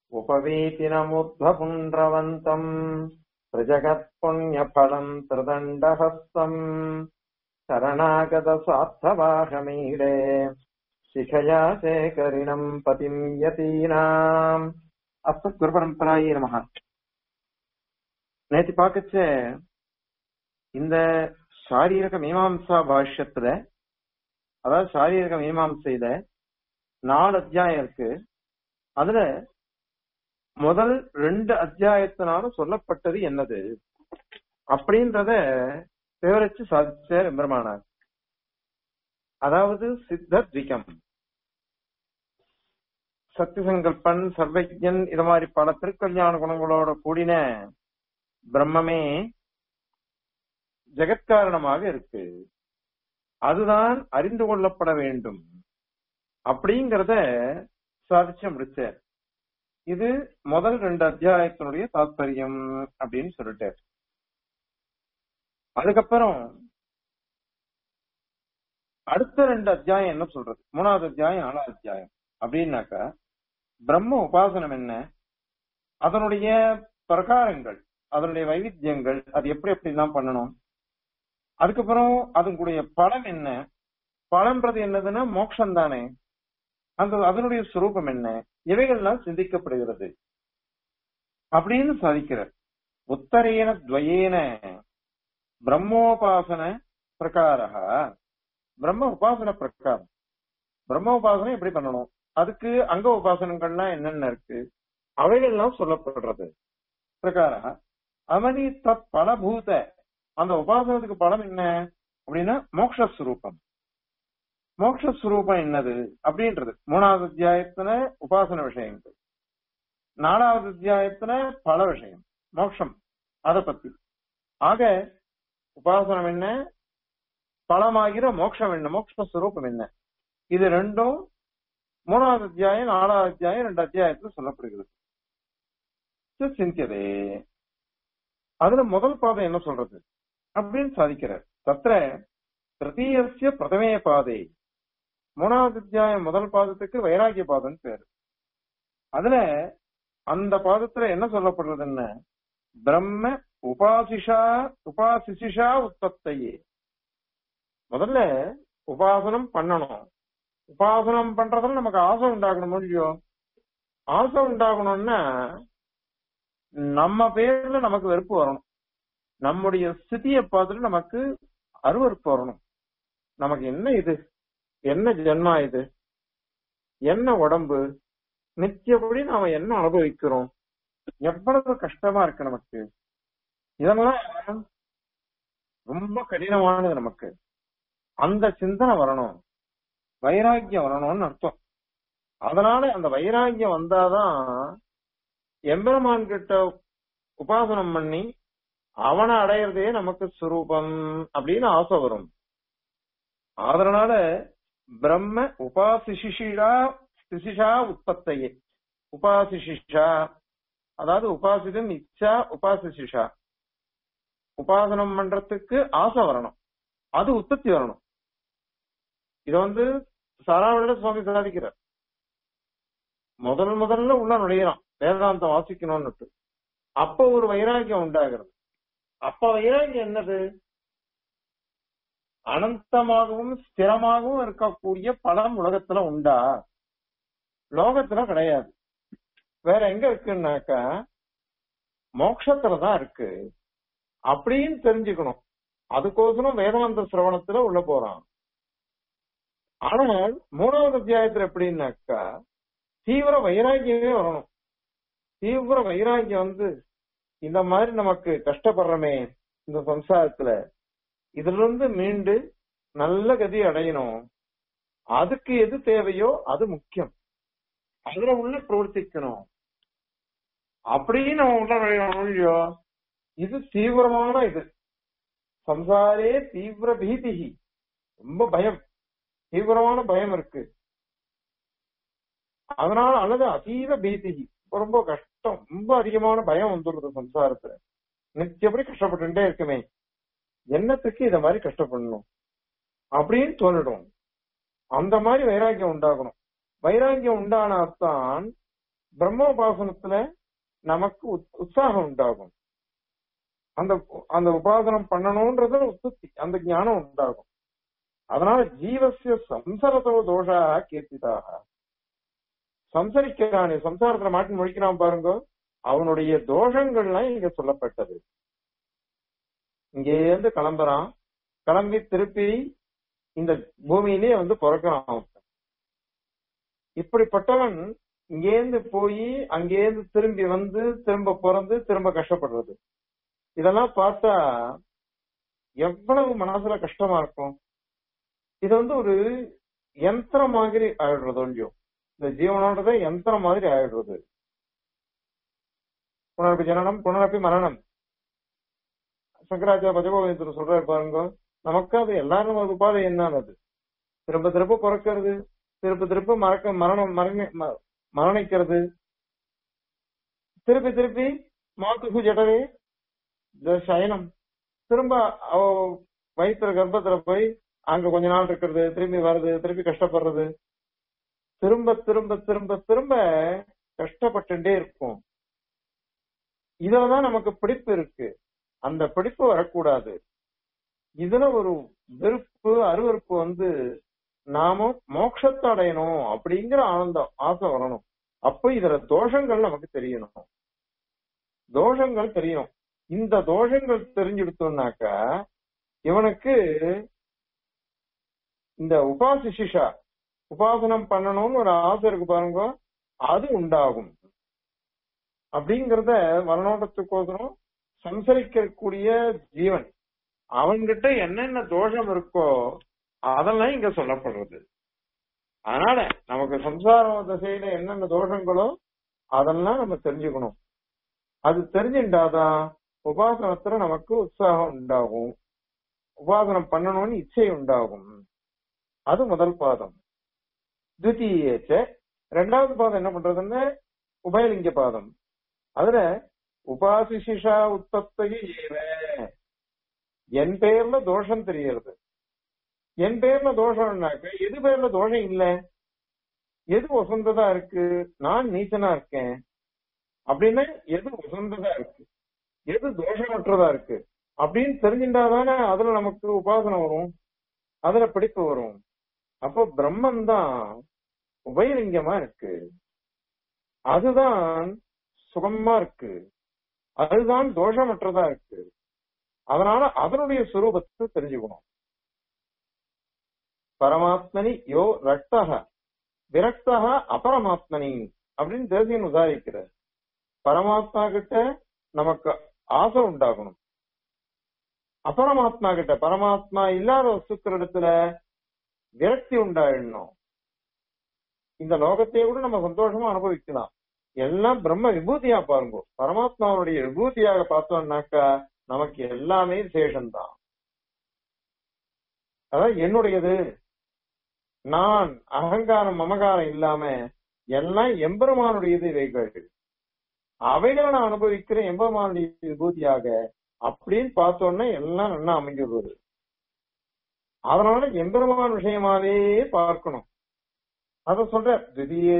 उपवीतिनमुद्भपुण्ड्रवन्तम् प्रजगत्पुण्यफलम् त्रिदण्डहस्तम् शरणागतस्वार्थवाहमीडे शिखया शेखरिणम् पतिम् यतीनाम् அஸ்மத் குருபரம்பராயே நமக நேற்று பார்க்கச்ச இந்த சாரீரக மீமாம்சா பாஷ்யத்துல அதாவது சாரீரக மீமாம்சையில நாலு அத்தியாயம் இருக்கு அதுல முதல் ரெண்டு அத்தியாயத்தினாலும் சொல்லப்பட்டது என்னது அப்படின்றத விவரிச்சு சாதிச்சார் எம்பெருமானார் அதாவது சித்த துவிகம் சத்தியசங்கல்பன் சர்வஜன் இது மாதிரி பல திருக்கல்யாண குணங்களோட கூடின பிரம்மமே ஜெகத்காரணமாக இருக்கு அதுதான் அறிந்து கொள்ளப்பட வேண்டும் அப்படிங்கறத சாதிச்சு முடிச்சார் இது முதல் ரெண்டு அத்தியாயத்தினுடைய தாத்பரியம் அப்படின்னு சொல்லிட்டார் அதுக்கப்புறம் அடுத்த ரெண்டு அத்தியாயம் என்ன சொல்றது மூணாவது அத்தியாயம் நாலாவது அத்தியாயம் அப்படின்னாக்கா பிரம்ம உபாசனம் என்ன அதனுடைய பிரகாரங்கள் அதனுடைய வைவித்தியங்கள் அது எப்படி எப்படிலாம் பண்ணணும் அதுக்கப்புறம் அதனுடைய பலம் என்ன பலம்ன்றது என்னதுன்னா மோட்சம் தானே அந்த அதனுடைய சுரூபம் என்ன இவைகள்லாம் சிந்திக்கப்படுகிறது அப்படின்னு சாதிக்கிறார் உத்தரேன துவயேன பிரம்மோபாசன பிரகாரா பிரம்ம உபாசன பிரகாரம் பிரம்ம உபாசனை எப்படி பண்ணணும் அதுக்கு அங்க உபாசனங்கள்லாம் என்னென்ன இருக்கு அவைகள்லாம் சொல்லப்படுறது பிரகார அவனி தத் பலபூத அந்த உபாசனத்துக்கு பலம் என்ன அப்படின்னா மோக்ஷஸ்வரூபம் மோக்ஷஸ்வரூபம் என்னது அப்படின்றது மூணாவது அத்தியாயத்துல உபாசன விஷயங்கள் நாலாவது அத்தியாயத்துல பல விஷயம் மோட்சம் அதை பத்தி ஆக உபாசனம் என்ன பலமாகிற மோட்சம் என்ன மோக்ஷஸ்வரூபம் என்ன இது ரெண்டும் மூணாவது அத்தியாயம் நாலாவது அத்தியாயம் ரெண்டு அத்தியாயத்துல சொல்லப்படுகிறது சிந்தியதே அதுல முதல் பாதம் என்ன சொல்றது அப்படின்னு சாதிக்கிறார் தத்திர திருத்தீயசிய பிரதமே பாதை மூணாவது அத்தியாயம் முதல் பாதத்துக்கு வைராகிய பாதம் பேரு அதுல அந்த பாதத்துல என்ன சொல்லப்படுறதுன்னு பிரம்ம உபாசிஷா உபாசிஷா உற்பத்தையே முதல்ல உபாசனம் பண்ணணும் உபாசனம் பண்றதுல நமக்கு ஆசை உண்டாகணும் இல்லையோ ஆசை உண்டாகணும்னா நம்ம பேர்ல நமக்கு வெறுப்பு வரணும் நம்முடைய ஸ்திதியை பார்த்துட்டு நமக்கு அருவறுப்பு வரணும் நமக்கு என்ன இது என்ன ஜென்மா இது என்ன உடம்பு நித்தியபடி நாம என்ன அனுபவிக்கிறோம் எவ்வளவு கஷ்டமா இருக்கு நமக்கு இதெல்லாம் ரொம்ப கடினமானது நமக்கு அந்த சிந்தனை வரணும் வைராக்கியம் வரணும்னு அர்த்தம் அதனால அந்த வைராக்கியம் வந்தாதான் எம்பெருமான் கிட்ட உபாசனம் பண்ணி அவனை அடையிறதே நமக்கு சுரூபம் அப்படின்னு ஆசை வரும் அதனால பிரம்ம உபாசிஷிஷா சிசிஷா உற்பத்தையே உபாசிஷிஷா அதாவது உபாசிதம் இச்சா உபாசிஷிஷா உபாசனம் பண்றதுக்கு ஆசை வரணும் அது உற்பத்தி வரணும் இத வந்து சாராவிட சுவாமி சாதிக்கிறார் முதல் முதல்ல உள்ள நுழையிறான் வேதாந்தம் வாசிக்கணும்னு அப்ப ஒரு வைராக்கியம் உண்டாகிறது அப்ப வைராக்கியம் என்னது அனந்தமாகவும் ஸ்திரமாகவும் இருக்கக்கூடிய பலம் உலகத்துல உண்டா லோகத்துல கிடையாது வேற எங்க இருக்குன்னாக்கா மோட்சத்துலதான் இருக்கு அப்படின்னு தெரிஞ்சுக்கணும் அதுக்கோசரம் வேதாந்த சிரவணத்துல உள்ள போறான் ஆனால் மூணாவது அத்தியாயத்துல எப்படின்னாக்கா தீவிர வைராக்கியமே வரணும் தீவிர வைராக்கியம் வந்து இந்த மாதிரி நமக்கு கஷ்டப்படுறமே இந்த சம்சாரத்துல இதுல இருந்து மீண்டு நல்ல கதி அடையணும் அதுக்கு எது தேவையோ அது முக்கியம் அதுல உள்ள பிரவர்த்திக்கணும் அப்படின்னு நம்ம உள்ள நுழையணும் இல்லையோ இது தீவிரமான இது சம்சாரே தீவிர பீதிகி ரொம்ப பயம் தீவிரமான பயம் இருக்கு அதனால அல்லது அதீத பீதிகி ரொம்ப கஷ்டம் ரொம்ப அதிகமான பயம் வந்துடுது சம்சாரத்துல நிச்சயப்படி கஷ்டப்பட்டுட்டே இருக்குமே என்னத்துக்கு இத மாதிரி கஷ்டப்படணும் அப்படின்னு தோணிடும் அந்த மாதிரி வைராக்கியம் உண்டாகணும் வைராக்கியம் உண்டானாத்தான் பிரம்மோபாசனத்துல நமக்கு உத்- உற்சாகம் உண்டாகும் அந்த அந்த உபாசனம் பண்ணணும்ன்றது உற்பத்தி அந்த ஞானம் உண்டாகும் அதனால ஜீவசிய சம்சரதோ தோஷா கீர்த்திதாக சம்சரிக்கிறானே சம்சாரத்துல மாட்டி முடிக்கிறான் பாருங்க அவனுடைய தோஷங்கள்லாம் இங்க சொல்லப்பட்டது இங்கே இருந்து கிளம்புறான் கிளம்பி திருப்பி இந்த பூமியிலே வந்து பிறக்கிறான் அவன். இப்படிப்பட்டவன் இங்கேருந்து போய் அங்கேருந்து திரும்பி வந்து திரும்ப பிறந்து திரும்ப கஷ்டப்படுறது இதெல்லாம் பார்த்தா எவ்வளவு மனசுல கஷ்டமா இருக்கும் இது வந்து ஒரு யந்திரம் மாதிரி ஆயிடுறது இல்லையோ இந்த ஜீவனோடத யந்திரம் மாதிரி ஆயிடுறது புனரப்பி ஜனனம் புனரப்பி மரணம் சங்கராச்சாரிய பஜகோவிந்தர் சொல்றாரு பாருங்க நமக்கு அது எல்லாரும் அது உபாதை என்னது திரும்ப திரும்ப பிறக்கிறது திரும்ப திரும்ப மறக்க மரணம் மரணி- ம- மரணிக்கிறது திருப்பி திருப்பி மாத்துக்கு ஜடவே இந்த சயனம் திரும்ப அவ வயிற்றுல கர்ப்பத்துல போய் அங்க கொஞ்ச நாள் இருக்கிறது திரும்பி வர்றது திருப்பி கஷ்டப்படுறது திரும்ப திரும்ப திரும்ப திரும்ப கஷ்டப்பட்டுட்டே இருக்கும் இதுலதான் நமக்கு பிடிப்பு இருக்கு அந்த பிடிப்பு வரக்கூடாது இதுல ஒரு வெறுப்பு அருவருப்பு வந்து நாம மோட்சத்தை அடையணும் அப்படிங்கிற ஆனந்தம் ஆசை வரணும் அப்ப இதுல தோஷங்கள் நமக்கு தெரியணும் தோஷங்கள் தெரியணும் இந்த தோஷங்கள் தெரிஞ்சுடுத்தோம்னாக்கா இவனுக்கு இந்த உபாசிஷிஷா உபாசனம் பண்ணணும்னு ஒரு ஆசை இருக்கு பாருங்க அது உண்டாகும் அப்படிங்கறத வரணோட்டத்துக்கோசரம் சம்சரிக்கக்கூடிய ஜீவன் அவன்கிட்ட என்னென்ன தோஷம் இருக்கோ அதெல்லாம் இங்க சொல்லப்படுறது அதனால நமக்கு சம்சார திசையில என்னென்ன தோஷங்களோ அதெல்லாம் நம்ம தெரிஞ்சுக்கணும் அது தெரிஞ்சுட்டாதான் உபாசனத்துல நமக்கு உற்சாகம் உண்டாகும் உபாசனம் பண்ணணும்னு இச்சை உண்டாகும் அது முதல் பாதம் துதியேச்ச ரெண்டாவது பாதம் என்ன பண்றதுன்னு உபயலிங்க பாதம் அதுல உபாசிஷிஷா உத்தத்தையே ஏவ என் பேர்ல தோஷம் தெரியறது என் பேர்ல தோஷம்னாக்க எது பேர்ல தோஷம் இல்ல எது வசந்ததா இருக்கு நான் நீச்சனா இருக்கேன் அப்படின்னா எது வசந்ததா இருக்கு எது தோஷமற்றதா இருக்கு அப்படின்னு தெரிஞ்சுட்டாதானே அதுல நமக்கு உபாசனை வரும் அதுல பிடிப்பு வரும் அப்போ பிரம்மன் தான் உபயலிங்கமா இருக்கு அதுதான் சுகமா இருக்கு அதுதான் தோஷமற்றதா இருக்கு அதனால அதனுடைய சுரூபத்தை தெரிஞ்சுக்கணும் பரமாத்மனி யோ ரக்தக விரக்தக அபரமாத்மனி அப்படின்னு தேசியன் உதாரிக்கிறார் பரமாத்மா கிட்ட நமக்கு ஆசை உண்டாகணும் அபரமாத்மா கிட்ட பரமாத்மா இல்லாத வஸ்துக்கள் இடத்துல விரக்தி உண்டாயிடணும் இந்த லோகத்தையே கூட நம்ம சந்தோஷமா அனுபவிக்கலாம் எல்லாம் பிரம்ம விபூதியா பாருங்க பரமாத்மாவுடைய விபூதியாக பார்த்தோம்னாக்கா நமக்கு எல்லாமே சேஷம்தான் அதான் என்னுடையது நான் அகங்காரம் மமகாரம் இல்லாம எல்லாம் எம்பெருமானுடையது இவைகள் அவைகளை நான் அனுபவிக்கிறேன் எம்பெருமானுடைய விபூதியாக அப்படின்னு பார்த்தோன்னா எல்லாம் நல்லா அமைஞ்சிடுவது அதனால எம்பெருமான் விஷயமாவே பார்க்கணும் அத சொல்ற திதியே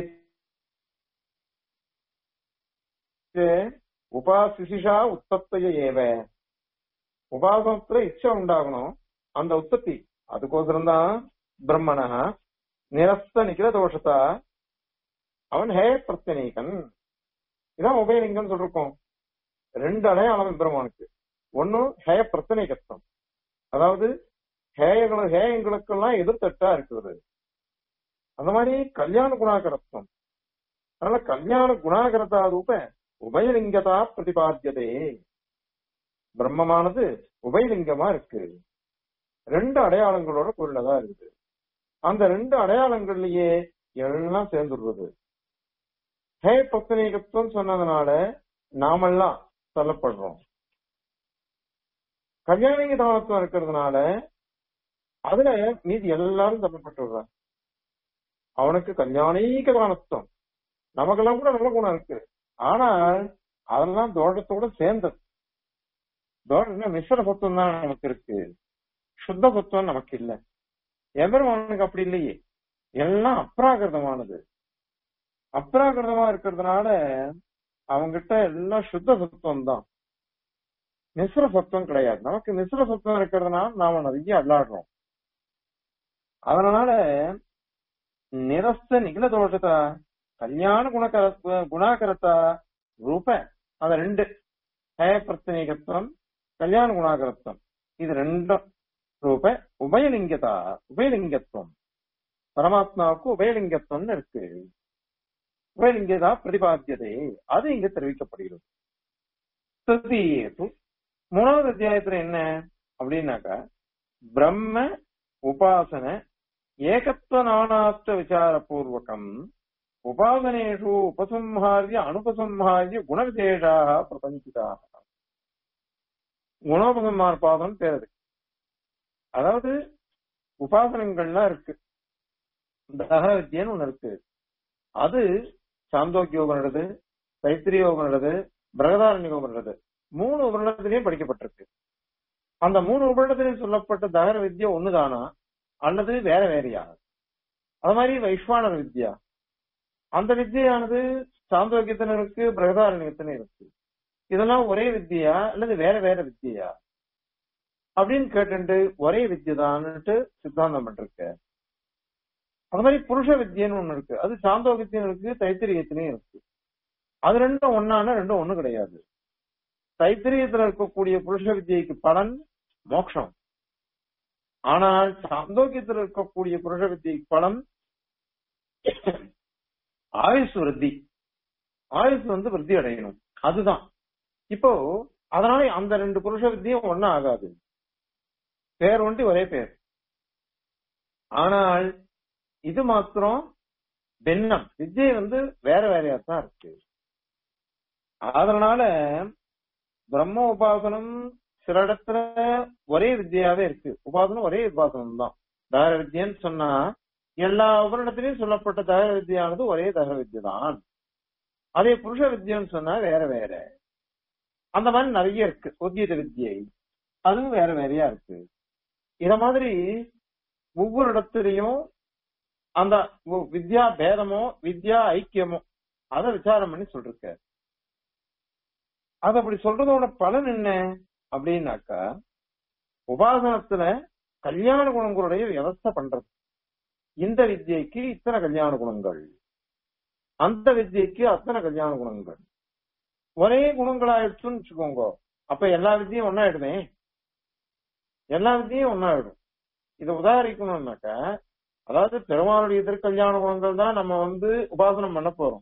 உபாசிஷா உத்தத்தைய ஏவ உபாசனத்துல இச்சை உண்டாகணும் அந்த உற்பத்தி அதுக்கோசரம் தான் பிரம்மண நிரஸ்த நிக்கிற தோஷத்தா அவன் ஹே பிரத்யநீகன் இதான் உபயலிங்கம் சொல்லிருக்கோம் ரெண்டு அடையாளம் பிரம்மனுக்கு ஒன்னு ஹேய பிரத்தனைகத்தம் அதாவது ஹேயங்களு ஹேயங்களுக்கெல்லாம் எதிர்த்தட்டா இருக்கிறது அந்த மாதிரி கல்யாண குணாகரத்துவம் அதனால கல்யாண குணாகரதா ரூப உபயலிங்கதா பிரதிபாத்தியதே பிரம்மமானது உபயலிங்கமா இருக்கு ரெண்டு அடையாளங்களோட பொருளதா இருக்குது அந்த ரெண்டு அடையாளங்கள்லயே எல்லாம் சேர்ந்துடுறது ஹே பத்னீகத்துவம் சொன்னதுனால நாமெல்லாம் சொல்லப்படுறோம் கல்யாணிக தானத்துவம் இருக்கிறதுனால அதுல மீதி எல்லாரும் தள்ளப்பட்டுடுறாங்க அவனுக்கு கல்யாணீக தானத்துவம் நமக்கெல்லாம் கூட நல்ல குணம் இருக்கு ஆனால் அதெல்லாம் தோஷத்தோட சேர்ந்தது தோஷம் மிஸ்ர சத்துவம் தான் நமக்கு இருக்கு சுத்த சத்துவம் நமக்கு இல்ல எவரும் அவனுக்கு அப்படி இல்லையே எல்லாம் அப்ராகிருதமானது அப்ராகிருதமா இருக்கிறதுனால அவங்கிட்ட எல்லாம் சுத்த சத்துவம் தான் மிஸ்ர சத்துவம் கிடையாது நமக்கு மிஸ்ர சத்துவம் இருக்கிறதுனால நாம நிறைய அல்லாடுறோம் அதனால நிரஸ்த நிகழ தோஷத்தா கல்யாண குணகர குணாகரத்தா ரூப அத ரெண்டு ஹய பிரத்யேகத்துவம் கல்யாண குணாகரத்துவம் இது ரெண்டும் ரூப உபயலிங்கதா உபயலிங்கத்துவம் பரமாத்மாவுக்கு உபயலிங்கத்துவம்னு இருக்கு உபயலிங்கதா பிரதிபாத்தியதே அது இங்க தெரிவிக்கப்படுகிறது தத்தியேது மூணாவது அத்தியாயத்துல என்ன அப்படின்னாக்கா பிரம்ம உபாசன ஏகத்துவ நானாஸ்த விசார பூர்வகம் உபாசனேஷு உபசம்ஹாரிய அனுபசம்ஹாரிய குணவிசேஷாக பிரபஞ்சிதாக குணோபசம்ஹார பாதம் பேர் அது அதாவது உபாசனங்கள்லாம் இருக்கு தக வித்தியன்னு ஒண்ணு இருக்கு அது சாந்தோக்கியோகம் நடது தைத்திரியோகம் நடது பிரகதாரண்யோகம் நடது மூணு உபரிடத்திலையும் படிக்கப்பட்டிருக்கு அந்த மூணு உபரிடத்திலையும் சொல்லப்பட்ட தகர வித்யா ஒண்ணுதானா அல்லது வேற வேறையா அது மாதிரி வைஸ்வானர வித்யா அந்த வித்தியானது சாந்தோக்கியத்தின இருக்கு பிரகதாரண்யத்தின இருக்கு இதெல்லாம் ஒரே வித்தியா அல்லது வேற வேற வித்தியா அப்படின்னு கேட்டு ஒரே வித்தியதான்னுட்டு சித்தாந்தம் பண்ணிருக்க அது மாதிரி புருஷ வித்தியன்னு ஒண்ணு இருக்கு அது சாந்தோக்கியத்திலும் இருக்கு தைத்திரியத்திலையும் இருக்கு அது ரெண்டும் ஒன்னான ரெண்டும் ஒண்ணு கிடையாது தைத்திரியத்துல இருக்கக்கூடிய புருஷ வித்தியைக்கு பலன் மோட்சம் ஆனால் சாந்தோக்கியத்தில் இருக்கக்கூடிய புருஷ வித்தியைக்கு பலன் ஆயுசு விருத்தி ஆயுசு வந்து விருத்தி அடையணும் அதுதான் இப்போ அதனால அந்த ரெண்டு புருஷ வித்தியும் ஒன்னும் ஆகாது பேர் ஒண்டி ஒரே பேர் ஆனால் இது மாத்திரம் பின்னம் வித்தியை வந்து வேற வேறையா தான் இருக்கு அதனால பிரம்ம உபாசனம் சில இடத்துல ஒரே வித்தியாவே இருக்கு உபாசனம் ஒரே உபாசனம் தான் தகர வித்தியன்னு சொன்னா எல்லா உபரிடத்திலையும் சொல்லப்பட்ட தகர வித்தியானது ஒரே தகர வித்தியை தான் அதே புருஷ வித்தியன்னு சொன்னா வேற வேற அந்த மாதிரி நிறைய இருக்கு உத்கீத வித்தியை அதுவும் வேற வேறையா இருக்கு இத மாதிரி ஒவ்வொரு இடத்துலயும் அந்த வித்யா பேதமோ வித்யா ஐக்கியமோ அதை விசாரம் பண்ணி சொல்லிருக்க அது அப்படி சொல்றதோட பலன் என்ன அப்படின்னாக்கா உபாசனத்துல கல்யாண குணங்களுடைய வியவஸ்தை பண்றது இந்த வித்தியைக்கு இத்தனை கல்யாண குணங்கள் அந்த வித்தியைக்கு அத்தனை கல்யாண குணங்கள் ஒரே குணங்களாயிடுச்சுன்னு வச்சுக்கோங்க அப்ப எல்லா வித்தியும் ஒன்னாயிடுமே எல்லா வித்தியும் ஒன்னாயிடும் இதை உதாரிக்கணும்னாக்க அதாவது பெருமாளுடைய திருக்கல்யாண குணங்கள் தான் நம்ம வந்து உபாசனம் பண்ண போறோம்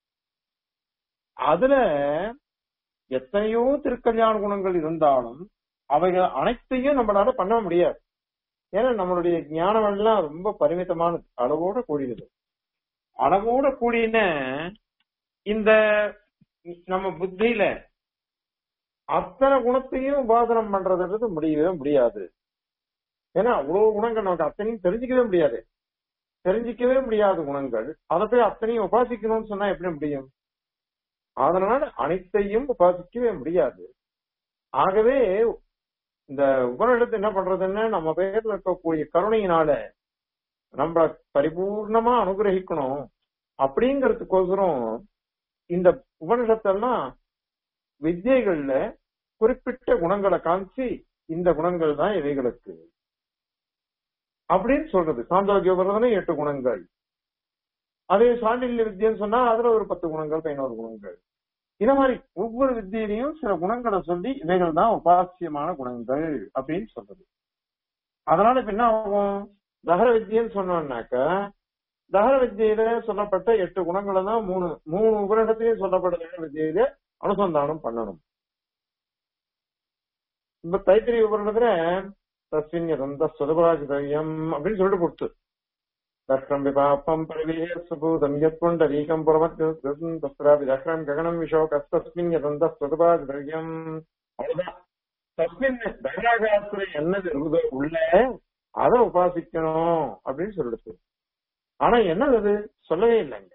அதுல எத்தனையோ திருக்கல்யாண குணங்கள் இருந்தாலும் அவைகள் அனைத்தையும் நம்மளால பண்ண முடியாது ஏன்னா நம்மளுடைய ஞானம் எல்லாம் ரொம்ப பரிமிதமானது அளவோட கூடியது அளவோட கூடின இந்த நம்ம புத்தியில அத்தனை குணத்தையும் உபாசனம் பண்றதுன்றது முடியவே முடியாது ஏன்னா அவ்வளவு குணங்கள் நமக்கு அத்தனையும் தெரிஞ்சுக்கவே முடியாது தெரிஞ்சிக்கவே முடியாத குணங்கள் அதை போய் அத்தனையும் உபாசிக்கணும்னு சொன்னா எப்படி முடியும் அதனால அனைத்தையும் உபாசிக்கவே முடியாது ஆகவே இந்த உபநிடத்தை என்ன பண்றதுன்னா நம்ம பேர்ல இருக்கக்கூடிய கருணையினால நம்ம பரிபூர்ணமா அனுகிரகிக்கணும் அப்படிங்கறதுக்கோசரம் இந்த உபனிஷத்தெல்லாம் வித்தியைகள்ல குறிப்பிட்ட குணங்களை காமிச்சு இந்த குணங்கள் தான் இவைகளுக்கு அப்படின்னு சொல்றது சாந்தோக்கிய உபரதனை எட்டு குணங்கள் அதே சாண்டில்ய வித்தியன்னு சொன்னா அதுல ஒரு பத்து குணங்கள் பதினோரு குணங்கள் இந்த மாதிரி ஒவ்வொரு வித்தியிலையும் சில குணங்களை சொல்லி இவைகள் தான் உபாசியமான குணங்கள் அப்படின்னு சொல்றது அதனால இப்ப என்ன ஆகும் தகர வித்தியன்னு சொன்னோம்னாக்க தகர வித்தியில சொல்லப்பட்ட எட்டு குணங்களை தான் மூணு மூணு உபரிடத்திலையும் சொல்லப்பட்ட தகர வித்தியில அனுசந்தானம் பண்ணணும் இப்ப தைத்திரிய உபரிடத்துல தஸ்மின் யதந்த சுதபராஜிதவியம் அப்படின்னு சொல்லிட்டு கொடுத்து தக்ரம் விபாப்பம் பரிவேசபூதம் யத்புண்டரீகம் புறமத்யம் தஸ்ராபி தக்ரம் ககனம் விஷோகஸ்தஸ்மின் யதந்த சுதபராஜிதவியம் அவ்வளவுதான் தஸ்மின் தகராகாசுல என்னது இருக்குதோ உள்ள அதை உபாசிக்கணும் அப்படின்னு சொல்லிடுச்சு ஆனா என்னது அது சொல்லவே இல்லைங்க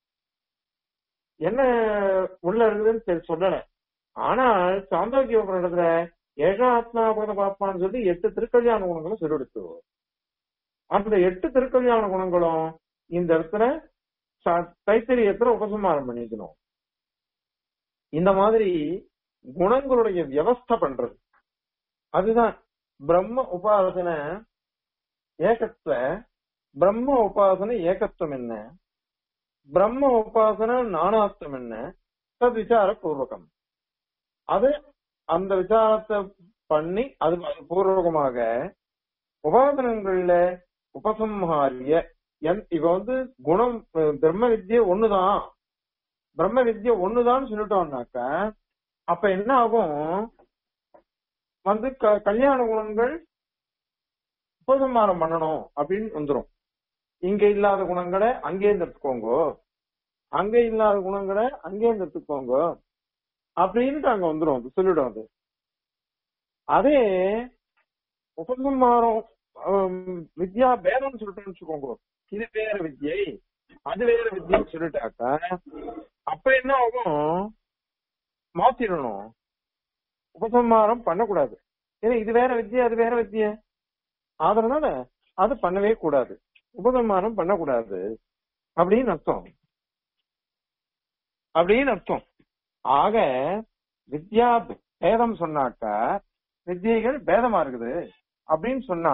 என்ன உள்ள இருக்குதுன்னு சரி சொல்லல ஆனால் சாந்தோக்கிய இடத்துல ஏகா ஆத்மா பகத பாப்பான்னு சொல்லி எட்டு திருக்கல்யாண குணங்களும் சொல்லிடுச்சு அந்த எட்டு திருக்கல்யாண குணங்களும் இந்த இடத்துல ச- தைத்திரியத்துல உபசம்ஹாரம் பண்ணிக்கணும் இந்த மாதிரி குணங்களுடைய வியவஸ்தை பண்றது அதுதான் பிரம்ம உபாசன ஏகத்துவ பிரம்ம உபாசன ஏகத்துவம் என்ன பிரம்ம உபாசன நானாத்வம் என்ன தத் விசார பூர்வகம் அது அந்த விசாரத்தை பண்ணி அது அது பூர்வகமாக உபாசனங்கள்ல உபசம்ஹாரிய என் இப்ப வந்து குணம் அஹ், பிரம்ம வித்யை ஒண்ணுதான் பிரம்ம வித்யை ஒண்ணுதான் சொல்லிட்டோம்னாக்க அப்ப என்ன ஆகும் வந்து க- கல்யாண குணங்கள் உபசம்ஹாரம் பண்ணணும் அப்படின்னு வந்துரும் இங்க இல்லாத குணங்களை அங்கே இருந்து எடுத்துக்கோங்க அங்க இல்லாத குணங்களை அங்கே இருந்து எடுத்துக்கோங்க அப்படின்ட்டு அங்க வந்துரும் அது சொல்லிடும் அது அதே உபசம்ஹாரம் ஹம், வித்யா பேதம்னு சொல்லிட்டோம்னு வச்சுக்கோங்க இது வேற வித்யை அது வேற வித்யன்னு சொல்லிட்டாக்கா அப்ப என்ன ஆகும் மாத்திடணும் உபசம்ஹாரம் பண்ணக்கூடாது ஏன்னா இது வேற வித்யா அது வேற வித்யா அதனால அது பண்ணவே கூடாது உபசம்ஹாரம் பண்ணக்கூடாது அப்படின்னு அர்த்தம் அப்படின்னு அர்த்தம் ஆக வித்யா பேதம் சொன்னாக்கா வித்யைகள் பேதமா இருக்குது அப்படின்னு சொன்னா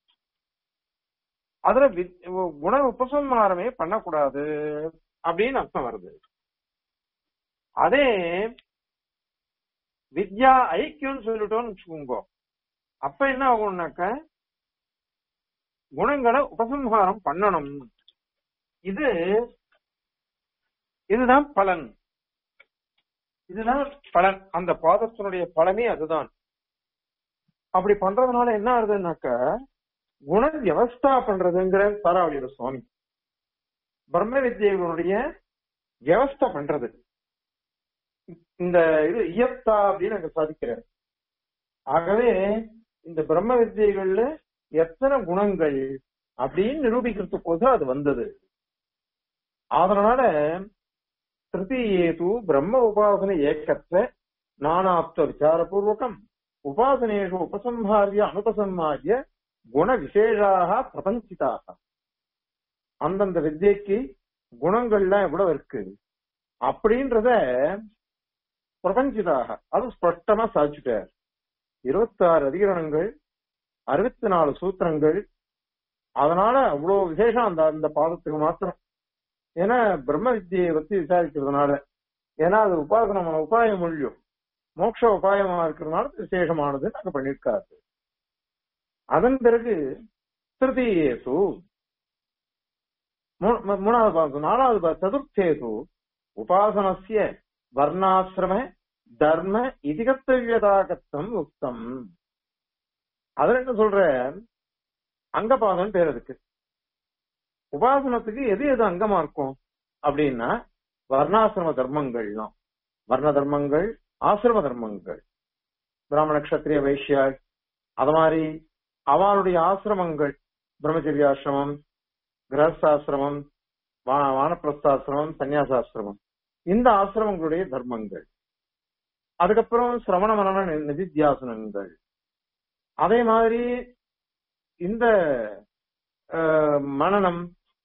அதுல வித்- குண உபசம்ஹாரமே பண்ணக்கூடாது அப்படின்னு அர்த்தம் வருது அதே வித்யா ஐக்கியம்னு சொல்லிட்டோம்னு வச்சுக்கோங்க அப்ப என்ன ஆகும்னாக்க குணங்களை உபசம்ஹாரம் பண்ணணும் இது இதுதான் பலன் இதுதான் பலன் அந்த பாதத்தினுடைய பலனே அதுதான் அப்படி பண்றதுனால என்ன ஆகுதுன்னாக்க குண வியவஸ்தா பண்றதுங்கிற தாராவளியோட சுவாமி பிரம்ம வித்யைகளுடைய வியவஸ்தா பண்றது இந்த இது இயப்தா அப்படின்னு அங்க சாதிக்கிறார் ஆகவே இந்த பிரம்ம வித்யைகள்ல எத்தனை குணங்கள் அப்படின்னு நிரூபிக்கிறதுக்கு போது அது வந்தது அதனால திருத்தீயேது பிரம்ம உபாசன ஏக்கத்த நானாப்த விசாரபூர்வகம் உபாசனேஷு உபசம்ஹாரிய அனுபசம்ஹாரிய குண விசேஷாக பிரபஞ்சிதாக அந்தந்த வித்யைக்கு குணங்கள்லாம் எவ்வளவு இருக்கு அப்படின்றத பிரபஞ்சிதாக அது ஸ்பஷ்டமா சாதிச்சுட்டார் இருபத்தாறு அதிகரணங்கள் அறுபத்தி நாலு சூத்திரங்கள் அதனால அவ்வளவு விசேஷம் அந்த அந்த பாதத்துக்கு மாத்திரம் ஏன்னா பிரம்ம வித்தியை பத்தி விசாரிக்கிறதுனால ஏன்னா அது உபாசனம் உபாய மொழியும் மோட்ச உபாயமா இருக்கிறதுனால அது விசேஷமானது நாங்க பண்ணிருக்காரு அதன் பிறகு திருத்தீயேசு மூ- மூ- மூணாவது பாகம் நாலாவது பாகம் சதுர்த்தேசு உபாசனசிய வர்ணாசிரம தர்ம இதிகத்தவியதாகத்தம் உக்தம் அதுல என்ன சொல்ற அங்கபாதம் பேர் அதுக்கு உபாசனத்துக்கு எது எது அங்கமா இருக்கும் அப்படின்னா வர்ணாசிரம தர்மங்கள்லாம் வர்ண தர்மங்கள் ஆசிரம தர்மங்கள் பிராமண கஷத்திரிய வைஷ்யா அது மாதிரி அவளுடைய ஆசிரமங்கள் பிரம்மச்சரியாசிரமம் கிரகஸ்தாசிரமம் வா- வானப்பிரஸ்தாசிரமம் சன்னியாசாசிரமம் இந்த ஆசிரமங்களுடைய தர்மங்கள் அதுக்கப்புறம் சிரவண மரண நி- நிதித்தியாசனங்கள் அதே மாதிரி இந்த அஹ், மனனம்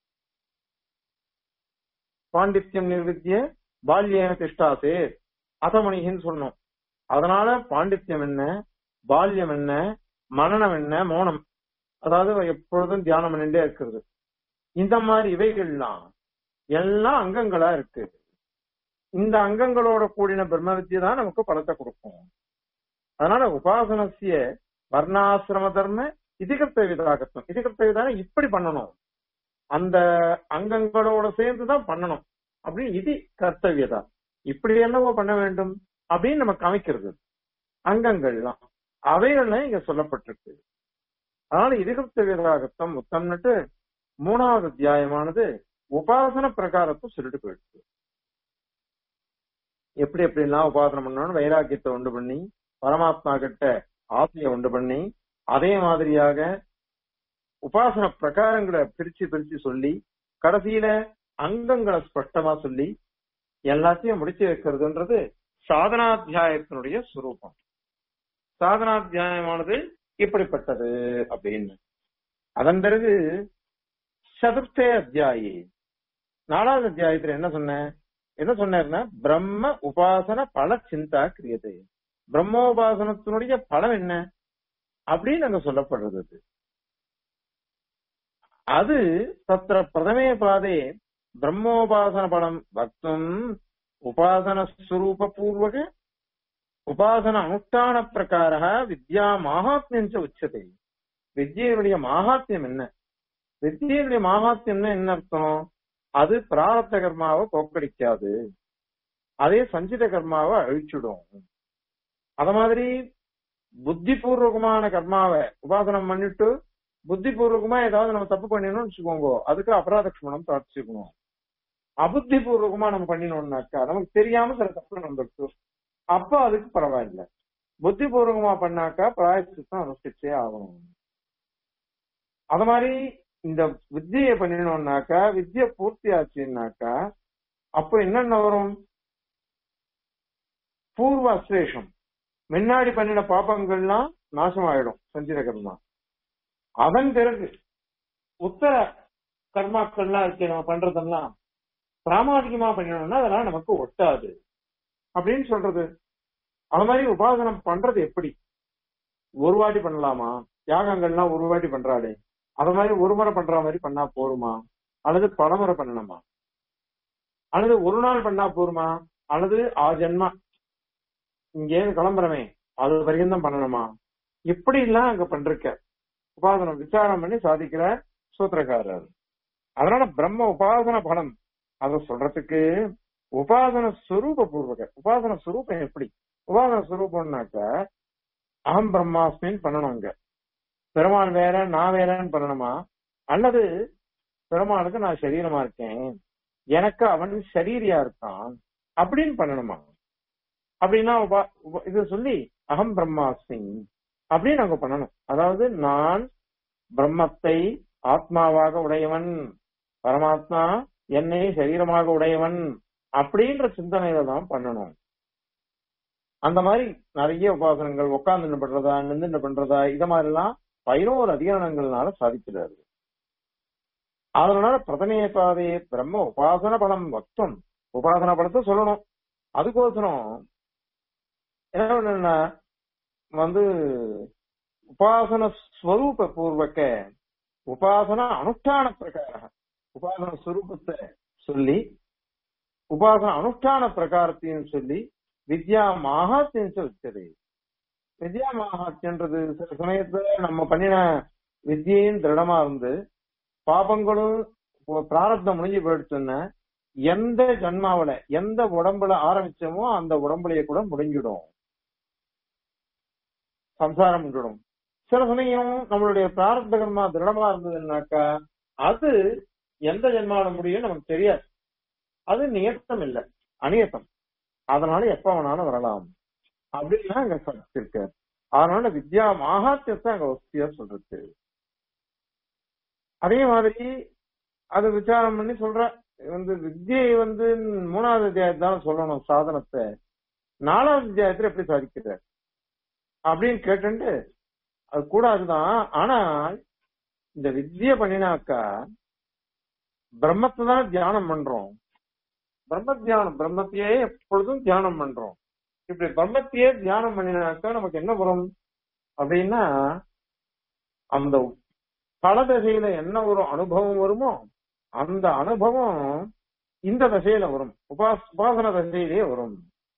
பாண்டித்யம் நிர்வித்திய பால்யேன திஷ்டாசே அதமணிகின்னு சொன்னோம் அதனால பாண்டித்யம் என்ன பால்யம் என்ன மனனம் என்ன மௌனம் அதாவது எப்பொழுதும் தியானம் பண்ணிட்டே இருக்கிறது இந்த மாதிரி இவைகள்லாம் எல்லாம் அங்கங்களா இருக்கு இந்த அங்கங்களோட கூடின பிரம்ம வித்யை தான் நமக்கு பலத்தை கொடுக்கும் அதனால உபாசனசிய வர்ணாசிரம தர்ம இதிகத்த விதாகத்தம் இதிகத்த விதான இப்படி பண்ணணும் அந்த அங்கங்களோட சேர்ந்து தான் பண்ணணும் அப்படின்னு இது கர்த்தவியதா இப்படி என்னவோ பண்ண வேண்டும் அப்படின்னு நம்ம காமிக்கிறது அங்கங்கள்லாம் அவைகள்லாம் இங்க சொல்லப்பட்டிருக்கு அதனால இதிகத்த விதாகத்தம் உத்தம்னுட்டு மூணாவது அத்தியாயமானது உபாசன பிரகாரத்தை சொல்லிட்டு போயிடுச்சு எப்படி எப்படிலாம் உபாசனம் பண்ணணும் வைராக்கியத்தை உண்டு பண்ணி பரமாத்மா கிட்ட ஆசையை உண்டு பண்ணி அதே மாதிரியாக உபாசன பிரகாரங்களை பிரிச்சு பிரிச்சு சொல்லி கடைசியில அங்கங்களை ஸ்பஷ்டமா சொல்லி எல்லாத்தையும் முடிச்சு வைக்கிறதுன்றது சாதனாத்தியாயத்தினுடைய சுரூபம் சாதனாத்தியாயமானது இப்படிப்பட்டது அப்படின்னு அதன் பிறகு சதுர்த்தே அத்தியாயி நாலாவது அத்தியாயத்துல என்ன சொன்ன என்ன சொன்னாருன்னா பிரம்ம உபாசன பல சிந்தா கிரியது பிரம்மோபாசனத்தினுடைய பலம் என்ன அப்படின்னு அங்க சொல்லப்படுறது அது அது தத்திர பிரதமே பாதே பிரம்மோபாசன பலம் வக்தும் உபாசன ஸ்வரூப பூர்வக உபாசன அனுஷ்டான பிரகார வித்யா மாகாத்மியம் ச உச்சத்தை வித்யனுடைய மாகாத்மியம் என்ன வித்யனுடைய மாகாத்மியம்னா என்ன அர்த்தம் அது பிராரத்த கர்மாவை தோக்கடிக்காது அதே சஞ்சித கர்மாவை அழிச்சுடும் அத மாதிரி புத்தி பூர்வகமான கர்மாவை உபாசனம் பண்ணிட்டு புத்தி பூர்வகமா ஏதாவது நம்ம தப்பு பண்ணிடணும்னு வச்சுக்கோங்க அதுக்கு அபராத க்ஷமணம் பிரார்த்திச்சுக்கணும் அபுத்தி பூர்வகமா நம்ம பண்ணினோம்னாக்கா நமக்கு தெரியாம சில தப்பு நடந்துருக்கு அப்ப அதுக்கு பரவாயில்ல புத்தி பூர்வகமா பண்ணாக்கா பிராயசித்தம் அனுஷ்டிச்சே ஆகணும் அது மாதிரி இந்த வித்தியை பண்ணினோம்னாக்கா வித்தியை பூர்த்தி ஆச்சுன்னாக்கா அப்ப என்னென்ன வரும் பூர்வ அஸ்லேஷம் முன்னாடி பண்ணின பாப்பங்கள்லாம் நாசமாயிடும் சஞ்சித கர்மா அதன் பிறகு உத்தர கர்மாக்கள்லாம் இருக்கு நம்ம பண்றதெல்லாம் பிராமாணிகமா பண்ணினோம்னா அதெல்லாம் நமக்கு ஒட்டாது அப்படின்னு சொல்றது அது மாதிரி உபாசனம் பண்றது எப்படி ஒரு வாட்டி பண்ணலாமா யாகங்கள்லாம் ஒரு வாட்டி பண்றாளே அது மாதிரி ஒரு முறை பண்ற மாதிரி பண்ணா போருமா அல்லது பலமுறை பண்ணணுமா அல்லது ஒரு நாள் பண்ணா போருமா அல்லது ஆ ஜென்மா இங்கே கிளம்புறமே அது வரைக்கும் தான் பண்ணணுமா இப்படி எல்லாம் அங்க பண்றிருக்க உபாசனம் விசாரம் பண்ணி சாதிக்கிற சூத்திரக்காரர் அதனால பிரம்ம உபாசன பலம் அத சொல்றதுக்கு உபாசன ஸ்வரூப பூர்வக உபாசன ஸ்வரூபம் எப்படி உபாசன ஸ்வரூபம்னாக்க அகம் பிரம்மாஸ்மின்னு பண்ணணும் அங்க பெருமாள் வேற நான் வேறன்னு பண்ணணுமா அல்லது பெருமாளுக்கு நான் சரீரமா இருக்கேன் எனக்கு அவன் சரீரியா இருக்கான் அப்படின்னு பண்ணணுமா அப்படின்னா உபா- உப- இது சொல்லி அகம் பிரம்மாஸ்மி அப்படின்னு நாங்க பண்ணணும் அதாவது நான் பிரம்மத்தை ஆத்மாவாக உடையவன் பரமாத்மா என்னை சரீரமாக உடையவன் அப்படின்ற சிந்தனையில தான் பண்ணணும் அந்த மாதிரி நிறைய உபாசனங்கள் உட்கார்ந்து பண்றதா நின்று பண்றதா இத மாதிரி எல்லாம் பதினோரு அதிகாரங்கள்னால சாதிக்கிறாரு அதனால பிரதமே பாதே பிரம்ம உபாசன பலம் வக்தம் உபாசன பலத்தை சொல்லணும் அதுக்கோசரம் என்ன பண்ணணும்னா வந்து உபாசன ஸ்வரூப பூர்வக்க உபாசன அனுஷ்டான பிரகார உபாசன ஸ்வரூபத்தை சொல்லி உபாசன அனுஷ்டான பிரகாரத்தையும் சொல்லி வித்யா மாகாத்தியம் வச்சது வித்யா மாகாத்தியன்றது சில சமயத்துல நம்ம பண்ணின வித்தியும் திருடமா இருந்து பாபங்களும் இப்போ பிராரப்தம் முடிஞ்சு போயிடுச்சுன்னா எந்த ஜன்மாவில எந்த உடம்புல ஆரம்பிச்சோமோ அந்த உடம்புலயே கூட முடிஞ்சிடும் சம்சாரம் முடிஞ்சிடும் சில சமயம் நம்மளுடைய பிராரப்த கர்மா திருடமா இருந்ததுன்னாக்கா அது எந்த ஜென்மாவில முடியும் நமக்கு தெரியாது அது நியத்தம் இல்ல அநியத்தம் அதனால எப்ப வேணாலும் வரலாம் அப்படின்னு அங்க சொல்லிருக்கு அதனால வித்யா மாகாத்தியத்தை அங்க வசதியா சொல்றது அதே மாதிரி அது விசாரம் பண்ணி சொல்ற வந்து வித்தியை வந்து மூணாவது அத்தியாயத்தால சொல்லணும் சாதனத்தை நாலாவது அத்தியாயத்துல எப்படி சாதிக்கிற அப்படின்னு கேட்டுட்டு அது கூடாதுதான் ஆனால் இந்த வித்திய பண்ணினாக்கா பிரம்மத்தை தான் தியானம் பண்றோம் பிரம்ம தியானம் பிரம்மத்தையே எப்பொழுதும் தியானம் பண்றோம் இப்படி பிரம்மத்தையே தியானம் பண்ணினாக்கா நமக்கு என்ன வரும் அப்படின்னா அந்த பல தசையில என்ன ஒரு அனுபவம் வருமோ அந்த அனுபவம் இந்த தசையில வரும் உபாஸ் உபாசன தசையிலே வரும்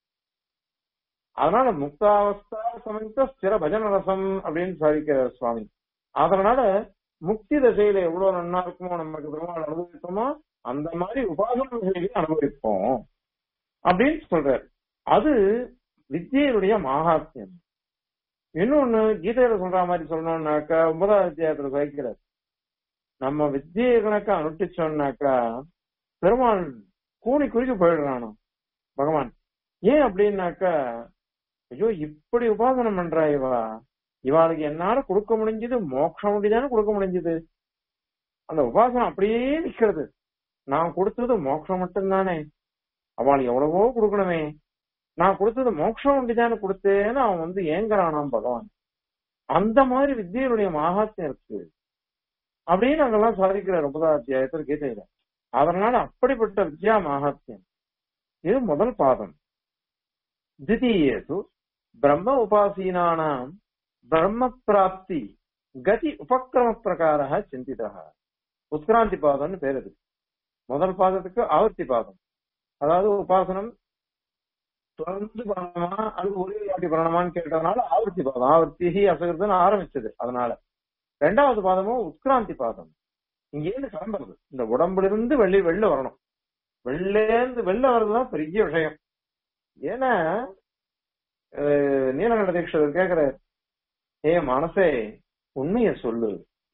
அதனால முக்தாவஸ்தா சமந்த ஸ்திர பஜன ரசம் அப்படின்னு சாதிக்கிறார் சுவாமி அதனால முக்தி தசையில எவ்வளவு நன்னா இருக்குமோ நமக்கு பெருமாள் அனுபவிப்போமோ அந்த மாதிரி உபாசன தசையிலே அனுபவிப்போம் அப்படின்னு சொல்றார் அது வித்தியனுடைய மகாத்மியம் இன்னொன்னு கீதையில சொல்ற மாதிரி சொல்லணும்னாக்கா ஒன்பதாவது அத்தியாயத்துல சாதிக்கிறார் நம்ம வித்தியை கணக்கா அனுஷ்டிச்சோம்னாக்கா பெருமாள் கூணி குறிக்கு போயிடுறானோ பகவான் ஏன் அப்படின்னாக்கா ஐயோ இப்படி உபாசனம் பண்றா இவா இவாளுக்கு என்னால கொடுக்க முடிஞ்சது மோட்சம் முடிதானே கொடுக்க முடிஞ்சது அந்த உபாசனம் அப்படியே நிக்கிறது நான் கொடுத்தது மோட்சம் மட்டும்தானே அவள் எவ்வளவோ கொடுக்கணுமே நான் கொடுத்தது மோட்சம் உண்டிதானே கொடுத்தேன்னு அவன் வந்து ஏங்குறானாம் பகவான் அந்த மாதிரி வித்தியனுடைய மகாத்மியம் இருக்கு அப்படின்னு அங்கெல்லாம் சாதிக்கிறார் ஒன்பதாம் அத்தியாயத்தில் கீதையில அதனால அப்படிப்பட்ட வித்யா மகாத்மியம் இது முதல் பாதம் தித்தீயேது பிரம்ம உபாசீனானாம் பிரம்ம பிராப்தி கதி உபக்கிரம பிரகார சிந்திதா உத்கிராந்தி பாதம்னு பேர் இது முதல் பாதத்துக்கு ஆவர்த்தி பாதம் அதாவது உபாசனம் தொடர்ந்து பண்ணணுமா அது ஒரே வாட்டி பண்ணணுமான்னு கேட்டதுனால ஆவர்த்தி பாதம் ஆவர்த்தி அசகிருதுன்னு ஆரம்பிச்சது அதனால ரெண்டாவது பாதமும் உத்கிராந்தி பாதம் இங்கேருந்து கிளம்புறது இந்த உடம்புல இருந்து வெளி வெளில வரணும் வெளிலேந்து வெளில வர்றதுதான் பெரிய விஷயம் ஏன்னா அஹ், நீலகண்ட தீட்சிதர் கேக்குறாரு ஏ மனசே உண்மைய சொல்லு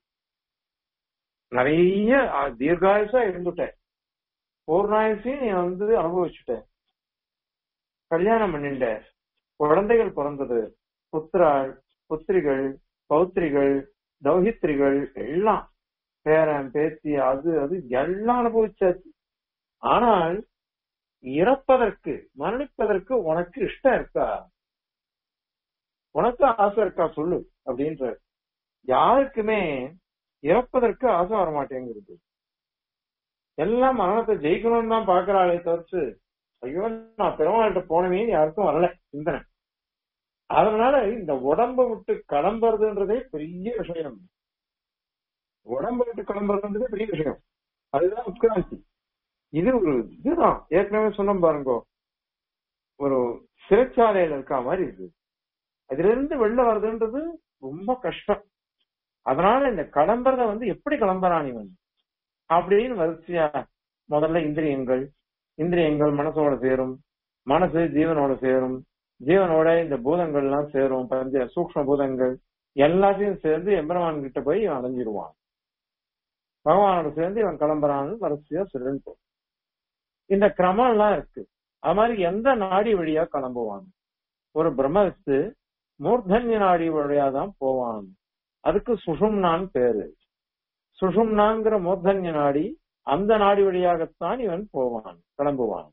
நிறைய அஹ், தீர்காயுசா இருந்துட்ட பூர்ணாயுசையும் நீ வந்து அனுபவிச்சுட்ட கல்யாணம் பண்ணிட்ட குழந்தைகள் பிறந்தது புத்திராள் புத்திரிகள் பௌத்திரிகள் தௌஹித்ரிகள் எல்லாம் பேரன் பேத்தி அது அது எல்லாம் அனுபவிச்சாச்சு ஆனால் இறப்பதற்கு மரணிப்பதற்கு உனக்கு இஷ்டம் இருக்கா உனக்கு ஆசை இருக்கா சொல்லு அப்படின்ற யாருக்குமே இறப்பதற்கு ஆசை வர மாட்டேங்கிறது எல்லாம் மரணத்தை ஜெயிக்கணும்னு தான் பாக்குறாளே தவிர்த்து ஐயோ நான் பெருமாள்கிட்ட போனவே யாருக்கும் வரல சிந்தனை அதனால இந்த உடம்ப விட்டு கிளம்புறதுன்றதே பெரிய விஷயம் உடம்ப விட்டு கிளம்புறதுன்றதே பெரிய விஷயம் அதுதான் உட்கிராந்தி இது ஒரு இதுதான் ஏற்கனவே சொன்னோம் பாருங்க ஒரு சிறைச்சாலையில இருக்க மாதிரி இருக்கு அதுல இருந்து வெளில வர்றதுன்றது ரொம்ப கஷ்டம் அதனால இந்த கிளம்புறத வந்து எப்படி கிளம்புறான் இவன் அப்படின்னு வரிசையா முதல்ல இந்திரியங்கள் இந்திரியங்கள் மனசோட சேரும் மனசு ஜீவனோட சேரும் ஜீவனோட இந்த பூதங்கள் எல்லாம் சேரும் பஞ்ச சூக்ஷ்ம பூதங்கள் எல்லாத்தையும் சேர்ந்து எம்பெருமான் கிட்ட போய் இவன் அடைஞ்சிருவான் பகவானோட சேர்ந்து இவன் கிளம்புறான்னு வரிசையா சொல்லிட்டு இந்த கிரமம் எல்லாம் இருக்கு அது மாதிரி எந்த நாடி வழியா கிளம்புவான் ஒரு பிரம்மவித்து மூர்தன்ய நாடி வழியா தான் போவான் அதுக்கு சுஷும்னான்னு பேரு சுஷும்னாங்கிற மூர்தன்ய நாடி அந்த நாடி வழியாகத்தான் இவன் போவான் கிளம்புவான்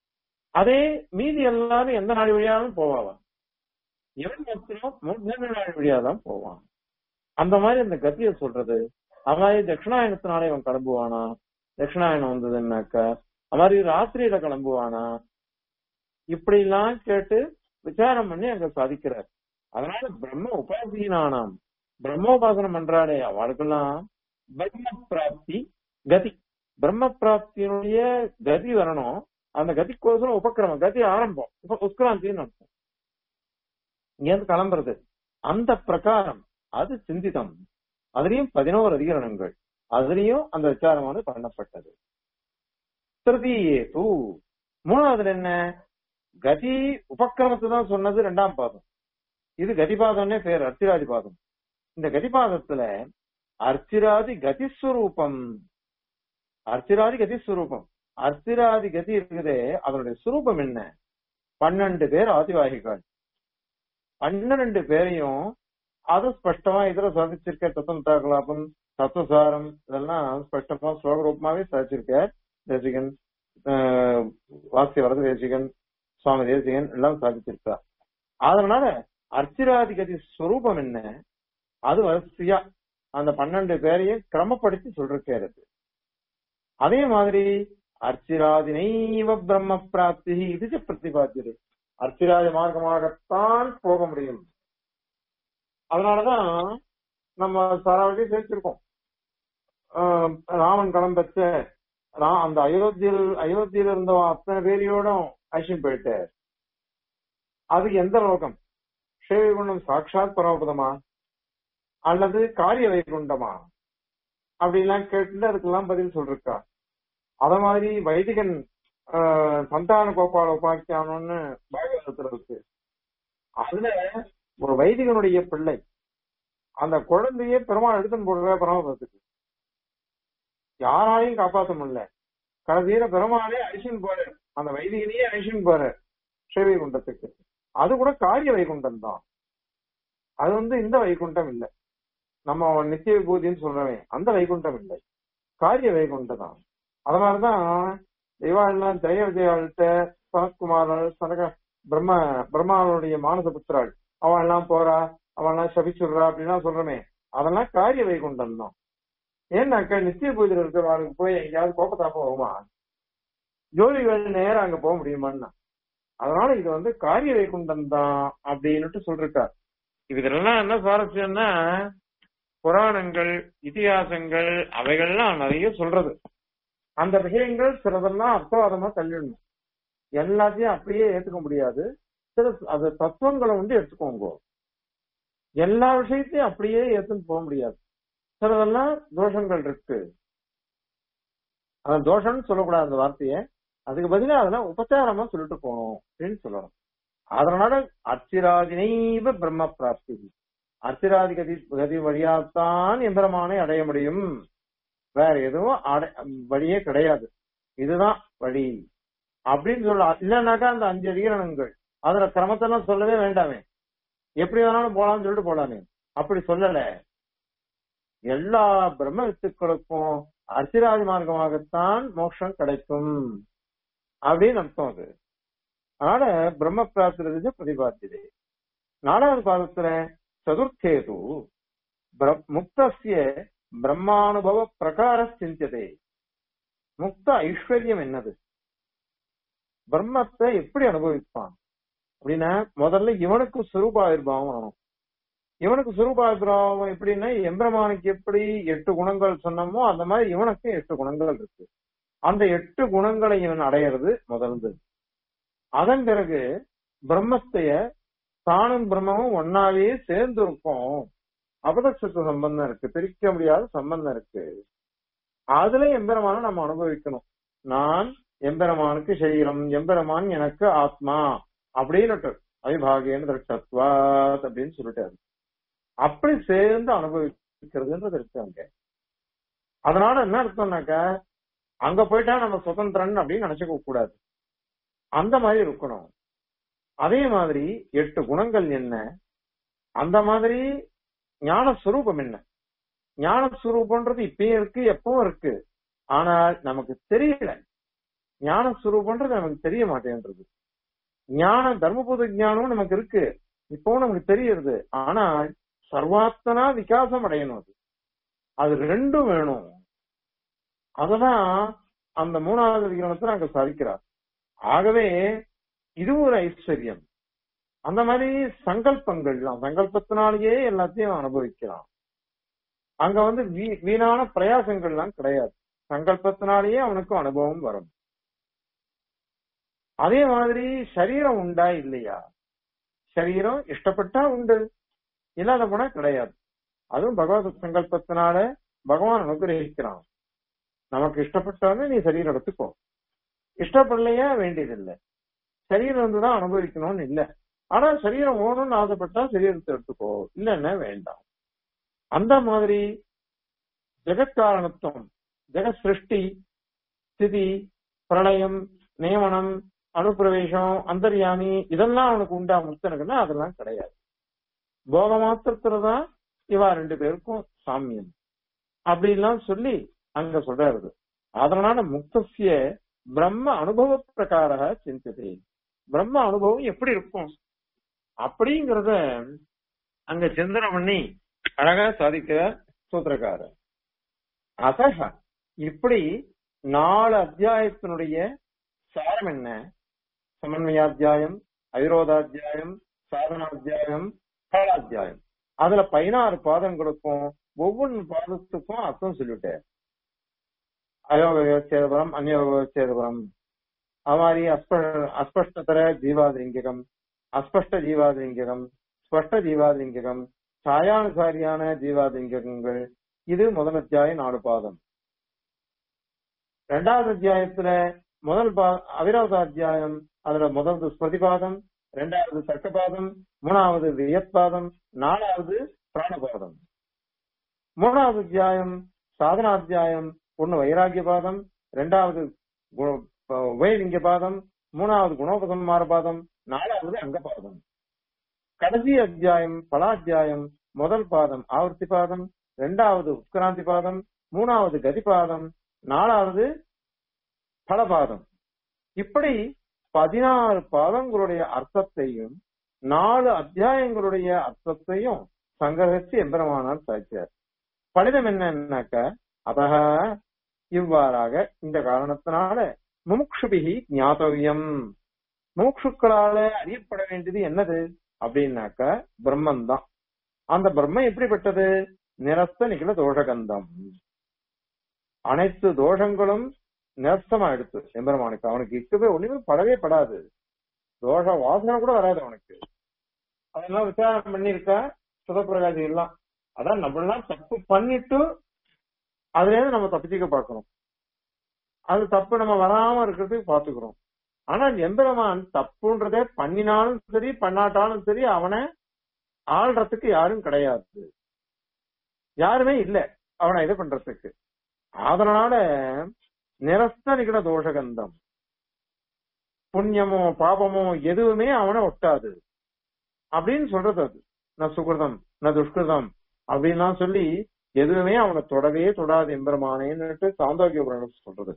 அதே மீதி எல்லாரும் எந்த நாடி வழியாலும் போவான் இவன் மாத்திரம் மூர்தன்ய நாடி வழியா தான் போவான் அந்த மாதிரி அந்த கத்திய சொல்றது அது மாதிரி தட்சிணாயனத்தினால இவன் கிளம்புவானா தட்சிணாயனம் வந்ததுன்னாக்கா அது மாதிரி ராத்திரியில கிளம்புவானா இப்படி எல்லாம் கேட்டு விசாரம் பண்ணி அங்க சாதிக்கிறார் அதனால பிரம்ம உபாசீனானாம் பிரம்மோபாசனம் பண்றாளே அவளுக்கெல்லாம் பிரம்ம பிராப்தி கதி பிரம்ம பிராப்தியினுடைய கதி வரணும் அந்த கதிக்கோசரம் உபக்கிரமம் கதி ஆரம்பம் உப- உத்கிராந்தின்னு அர்த்தம் இங்க இருந்து கிளம்புறது அந்த பிரகாரம் அது சிந்திதம் அதுலயும் பதினோரு அதிகரணங்கள் அதுலயும் அந்த விசாரமானது பண்ணப்பட்டது திருதியே தூ மூணாவதுல என்ன கதி உபக்கிரமத்தை தான் சொன்னது ரெண்டாம் பாதம் இது கதிபாதம்னே பேர் அர்ச்சிராதி பாதம் இந்த கதிபாதத்துல அர்ச்சிராதி கதிஸ்வரூபம் அர்ச்சிராதி கதிஸ்வரூபம் அர்ச்சிராதி கதி இருக்குதே அதனுடைய சுரூபம் என்ன பன்னெண்டு பேர் ஆதிவாகிகள் பன்னிரண்டு பேரையும் அது ஸ்பஷ்டமா இதுல சாதிச்சிருக்க தத்துவம் தாக்கலாபம் தத்துவசாரம் இதெல்லாம் ஸ்பஷ்டமா ஸ்லோக ரூபமாவே சாதிச்சிருக்க தேசிகன் ஆஹ், வாசிய வரத தேசிகன் சுவாமி தேசிகன் எல்லாம் சாதிச்சிருக்கா அதனால அர்ச்சிராதிகதி ஸ்வரூபம் என்ன அது வரிசையா அந்த பன்னெண்டு பேரையும் கிரமப்படுத்தி சொல்றது அதே மாதிரி அர்ச்சிராதினைவ பிரம்ம பிராப்தி இது பிரதிபாத்தியது அர்ச்சிராஜ மார்க்கமாகத்தான் போக முடியும் அதனாலதான் நம்ம சாராவதி சேர்த்திருக்கோம் ஆஹ் ராமன் கிளம்பச்ச ரா- அந்த அயோத்தியில் அயோத்தியில இருந்தவன் அத்தனை பேரையோடும் அழிச்சுன்னு போயிட்டார் அது எந்த லோகம் ஸ்ரீவைகுண்டம் சாட்சாத் பரமபதமா அல்லது காரிய வைகுண்டமா அப்படிலாம் கேட்டு அதுக்கெல்லாம் பதில் சொல்லிருக்கா அத மாதிரி வைதிகன் ஆஹ், சந்தான கோபால உபாக்கியானம்னு பாகவதத்துல இருக்கு அதுல ஒரு வைதிகனுடைய பிள்ளை அந்த குழந்தையே பெருமாள் எடுத்துன்னு போடுற பரமபதத்துக்கு யாராலையும் காப்பாத்த முடியல கடைசியில பெருமாளே அழிச்சுன்னு போற அந்த வைதிகனையே அழிச்சுன்னு போற ஸ்ரீவைகுண்டத்துக்கு அது கூட காரிய வைகுண்டம் தான் அது வந்து இந்த வைகுண்டம் இல்ல நம்ம நித்திய விபூதின்னு சொல்றவன் அந்த வைகுண்டம் இல்லை காரிய வைகுண்டம் தான் அதனாலதான் இவாள்லாம் ஜெய விஜயாள்கிட்ட சனத்குமார் சனக பிரம்ம பிரம்மாவுடைய மானச புத்திராள் அவள் எல்லாம் போறா அவள் எல்லாம் சபிச்சுடுறா அப்படின்லாம் சொல்றமே அதெல்லாம் காரிய வைகுண்டம் தான் ஏன்னாக்கா நித்திய பூஜையில் இருக்கிறவங்களுக்கு போய் எங்கேயாவது கோபத்தாப்பம் வருமா ஜோதிகள் நேரம் அங்க போக முடியுமான்னா அதனால இது வந்து காரிய வைகுண்டம் தான் அப்படின்னுட்டு சொல்றார் இதெல்லாம் என்ன சுவாரஸ்யம்னா புராணங்கள் இதிகாசங்கள் அவைகள்லாம் நிறைய சொல்றது அந்த விஷயங்கள் சிலதெல்லாம் அர்த்தவாதமா தள்ளிடணும் எல்லாத்தையும் அப்படியே ஏத்துக்க முடியாது சில அது தத்துவங்களை வந்து எடுத்துக்கோங்க எல்லா விஷயத்தையும் அப்படியே ஏத்துன்னு போக முடியாது சிலதெல்லாம் தோஷங்கள் இருக்கு அந்த தோஷம்னு சொல்லக்கூடாது அந்த வார்த்தையை அதுக்கு பதிலா அதெல்லாம் உபச்சாரமா சொல்லிட்டு போகணும் அப்படின்னு சொல்லணும் அதனால அர்ச்சிராஜினைவ பிரம்ம பிராப்தி அர்ச்சிராதி கதி கதி வழியாத்தான் எம்பெருமானை அடைய முடியும் வேற எதுவும் அடை- வழியே கிடையாது இதுதான் வழி அப்படின்னு சொல்லலாம் இல்லைன்னாக்கா அந்த அஞ்சு அதிகரணங்கள் அதுல கிரமத்தெல்லாம் சொல்லவே வேண்டாமே எப்படி வேணாலும் போலாம்னு சொல்லிட்டு போலாமே அப்படி சொல்லல எல்லா பிரம்ம வித்துக்களுக்கும் அர்ச்சிராதி மார்க்கமாகத்தான் மோட்சம் கிடைக்கும் அப்படின்னு அர்த்தம் அது அதனால பிரம்ம பிராப்தி பிரதிபாத்தியதே நாலாவது பாதத்துல சதுர்த்தேது பிர- முக்தஸ்ய பிரம்மானுபவ பிரகார சிந்தியதே முக்த ஐஸ்வர்யம் என்னது பிரம்மத்தை எப்படி அனுபவிப்பான் அப்படின்னா முதல்ல இவனுக்கு சுரூபாவிர்பாவம் வரணும் இவனுக்கு சுரூபாவிர்பாவம் எப்படின்னா எம்பிரமானுக்கு எப்படி எட்டு குணங்கள் சொன்னோமோ அந்த மாதிரி இவனுக்கும் எட்டு குணங்கள் இருக்கு அந்த எட்டு குணங்களை இவன் அடையிறது முதல்ந்து அதன் பிறகு பிரம்மத்தைய தானும் பிரம்மமும் ஒன்னாவே சேர்ந்து இருக்கும் அபதட்சத்து சம்பந்தம் இருக்கு பிரிக்க முடியாத சம்பந்தம் இருக்கு அதுல எம்பெருமான நம்ம அனுபவிக்கணும் நான் எம்பெருமானுக்கு சரீரம் எம்பெருமான் எனக்கு ஆத்மா அப்படின்னு அவிபாகேன தத்வாத் அப்படின்னு சொல்லிட்டாரு அப்படி சேர்ந்து அனுபவிக்கிறதுன்றது இருக்கு அங்க அதனால என்ன அர்த்தம்னாக்கா அங்க போயிட்டா நம்ம சுதந்திரன் அப்படின்னு நினைச்சுக்க கூடாது அந்த மாதிரி இருக்கணும் அதே மாதிரி எட்டு குணங்கள் என்ன அந்த மாதிரி ஞான சுரூபம் என்ன ஞான சுரூபம்ன்றது இப்பயும் இருக்கு எப்பவும் இருக்கு ஆனால் நமக்கு தெரியல ஞான சுரூபம்ன்றது நமக்கு தெரிய மாட்டேன்றது ஞான தர்மபூத ஞானமும் நமக்கு இருக்கு இப்பவும் நமக்கு தெரியுது ஆனால் சர்வாத்தனா விகாசம் அடையணும் அது அது ரெண்டும் வேணும் அததான் அந்த மூணாவது விகிரணத்தை அங்க சாதிக்கிறார் ஆகவே இது ஒரு ஐஸ்வர்யம் அந்த மாதிரி சங்கல்பங்கள் தான் சங்கல்பத்தினாலேயே எல்லாத்தையும் அனுபவிக்கலாம் அங்க வந்து வீ- வீணான பிரயாசங்கள்லாம் கிடையாது சங்கல்பத்தினாலேயே அவனுக்கு அனுபவம் வரும் அதே மாதிரி சரீரம் உண்டா இல்லையா சரீரம் இஷ்டப்பட்டா உண்டு இல்லாத போனா கிடையாது அதுவும் பகவத் சங்கல்பத்தினால பகவான் அனுகிரகிக்கிறான் நமக்கு இஷ்டப்பட்டாலும் நீ சரீரம் எடுத்துக்கோ இஷ்டப்படலையா வேண்டியதில்லை சரீரம் வந்துதான் அனுபவிக்கணும்னு இல்ல ஆனா சரீரம் ஓணும்னு ஆசைப்பட்டா சரீரத்தை எடுத்துக்கோ இல்லைன்னா வேண்டாம் அந்த மாதிரி ஜெகத்காரணத்துவம் ஜெகத் சிருஷ்டி ஸ்திதி பிரளயம் நியமனம் அனுப்பிரவேசம் அந்தர்யாமி இதெல்லாம் அவனுக்கு உண்டா முக்தனுக்குன்னா அதெல்லாம் கிடையாது போக மாத்திரத்துலதான் இவா ரெண்டு பேருக்கும் சாமியம் அப்படிலாம் சொல்லி அங்க சொல்றாரு அதனால முக்தசிய பிரம்ம அனுபவ பிரகார சிந்ததே பிரம்ம அனுபவம் எப்படி இருக்கும் அப்படிங்கறத அங்க சிந்தனை பண்ணி அழகா சாதிக்கிற சூத்திரக்காரர் அசக இப்படி நாலு அத்தியாயத்தினுடைய சாரம் என்ன சமன்வயாத்தியாயம் அவிரோதாத்தியாயம் சாதனாத்தியாயம் காலாத்தியாயம் அதுல பதினாறு பாதங்களுக்கும் ஒவ்வொரு பாதத்துக்கும் அர்த்தம் சொல்லிவிட்டார் அயோகயோச்சேதபுரம் அந்யோகயோச்சேதபுரம் அது மாதிரி அஸ்ப அஸ்பஷ்டதர ஜீவாதிலிங்ககம் அஸ்பஷ்ட ஜீவாதிலிங்ககம் ஸ்பஷ்ட ஜீவாதிலிங்ககம் சாயானுசாரியான ஜீவாதிலிங்ககங்கள் இது முதல் அத்தியாயம் நாலு பாதம் ரெண்டாவது அத்தியாயத்துல முதல் பா அவிரோத அத்தியாயம் அதுல முதல் ஸ்மிருதிபாதம் ரெண்டாவது தர்க்கபாதம் மூணாவது வியத்பாதம் நாலாவது பிராணபாதம் மூணாவது அத்தியாயம் சாதனாத்தியாயம் ஒன்னு வைராகிய பாதம் ரெண்டாவது கு- உபயலிங்க பாதம் மூணாவது குணோபசம்மார பாதம் நாலாவது அங்கபாதம் கடைசி அத்தியாயம் பலாத்தியாயம் முதல் பாதம் ஆவர்த்தி பாதம் ரெண்டாவது உட்கிராந்தி பாதம் மூணாவது கதிபாதம் நாலாவது பலபாதம் இப்படி பதினாறு பாதங்களுடைய அர்த்தத்தையும் நாலு அத்தியாயங்களுடைய அர்த்தத்தையும் சங்கரிச்சு எம்பெருமானார் சாய்ச்சார் பணிதம் என்னன்னாக்க அதக இவ்வாறாக இந்த காரணத்தினால முமுக்ஷுபிகி ஞாதவியம் மூக்ஷுக்களால அறியப்பட வேண்டியது என்னது அப்படின்னாக்க பிரம்மன் தான் அந்த பிரம்மம் எப்படிப்பட்டது நிரஸ்த நிகழ தோஷகந்தம் அனைத்து தோஷங்களும் நிரஸ்தமா எடுத்து எம்பெருமானுக்கு அவனுக்கு இருக்கவே ஒண்ணுமே படவே படாது தோஷ வாசனை கூட வராது அவனுக்கு அதெல்லாம் விசாரணை பண்ணிருக்கா சுதப்பிரகாசி எல்லாம் அதான் நம்மளாம் தப்பு பண்ணிட்டு அதுல இருந்து நம்ம தப்பிச்சுக்க பார்க்கணும் அது தப்பு நம்ம வராம இருக்கிறதுக்கு பாத்துக்கிறோம் ஆனா எம்பெருமான் தப்புன்றதே பண்ணினாலும் சரி பண்ணாட்டாலும் சரி அவனை ஆள்றதுக்கு யாரும் கிடையாது யாருமே இல்ல அவனை இது பண்றதுக்கு அதனால நிரஸ்த நிகழ தோஷகந்தம் புண்ணியமோ பாபமோ எதுவுமே அவனை ஒட்டாது அப்படின்னு சொல்றது அது நான் சுகிருதம் நான் துஷ்கிருதம் அப்படின்லாம் சொல்லி எதுவுமே அவனை தொடவே தொடாது எம்பெருமானேன்னுட்டு சாந்தோக்கிய புராணம் சொல்றது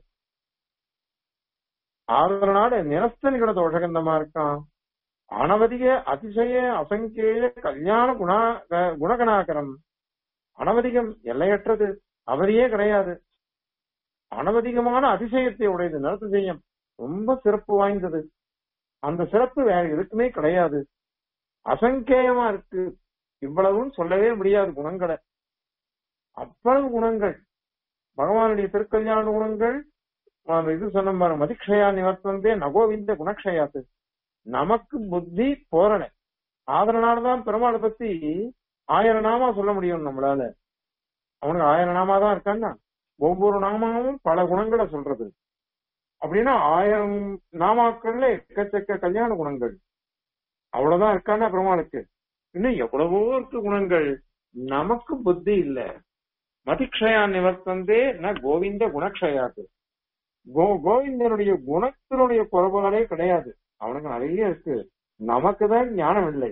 அதனால நிரஸ்த நிகழ தோஷகந்தமா இருக்கான் அனவதிக அதிசய அசங்கேய கல்யாண குணா க- குணகணாகரம் அனவதிகம் எல்லையற்றது அவரையே கிடையாது அனவதிகமான அதிசயத்தை உடையது நிறத்திசயம் ரொம்ப சிறப்பு வாய்ந்தது அந்த சிறப்பு வேற எதுக்குமே கிடையாது அசங்கேயமா இருக்கு இவ்வளவும் சொல்லவே முடியாது குணங்களை அவ்வளவு குணங்கள் பகவானுடைய திருக்கல்யாண குணங்கள் ஆஹ் இது சொன்ன மாதிரி மதிக்ஷயா நிவர்த்தந்தே நகோவிந்த குணக்ஷயாத்து நமக்கு புத்தி போரணை அதனாலதான் பெருமாளை பத்தி ஆயிரம் நாமா சொல்ல முடியும் நம்மளால அவனுக்கு ஆயிரம் நாமா தான் இருக்கான்னா ஒவ்வொரு நாமாவும் பல குணங்களை சொல்றது அப்படின்னா ஆயிரம் நாமாக்கள்ல எக்கச்சக்க கல்யாண குணங்கள் அவ்வளவுதான் இருக்கான்னா பெருமாளுக்கு இன்னும் எவ்வளவோ இருக்கு குணங்கள் நமக்கு புத்தி இல்ல மதிக்ஷயா நிவர்த்தந்தே ந கோவிந்த குணக்ஷயாத்து கோ கோவிந்தனுடைய குணத்தினுடைய குறைபாடே கிடையாது அவனுக்கு நிறைய இருக்கு நமக்கு தான் ஞானம் இல்லை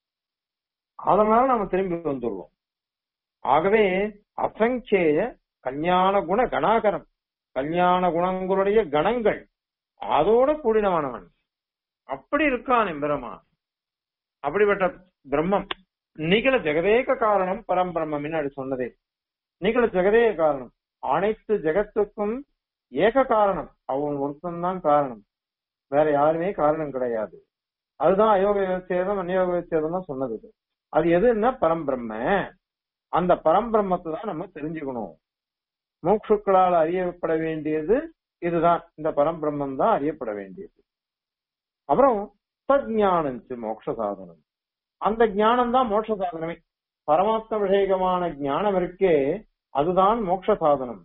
அதனால நம்ம திரும்பி வந்துடுவோம் ஆகவே அசங்கேய கல்யாண குண கணாகரம் கல்யாண குணங்களுடைய கணங்கள் அதோட கூடினவனவன் அப்படி இருக்கான் எம்பெருமான் அப்படிப்பட்ட பிரம்மம் நிகழ ஜெகதேக காரணம் பரம்பிரம்மம் முன்னாடி சொன்னதே நிகழ ஜெகதேக காரணம் அனைத்து ஜெகத்துக்கும் ஏக காரணம் அவன் ஒருத்தன் தான் காரணம் வேற யாருமே காரணம் கிடையாது அதுதான் அயோக விவச்சேதம் அநியோக விவச்சேதம் தான் சொன்னது இது. அது எதுன்னா பரம்பிரம்ம அந்த பரம்பிரம்மத்தை தான் நம்ம தெரிஞ்சுக்கணும் மோக்ஷுக்களால் அறியப்பட வேண்டியது இதுதான் இந்த பரம்பிரம்மம் தான் அறியப்பட வேண்டியது அப்புறம் தஜ்ஞானம் மோட்ச சாதனம் அந்த ஞானம் தான் மோட்ச சாதனமே பரமாத்ம விஷயகமான ஞானம் இருக்கே அதுதான் மோட்ச சாதனம்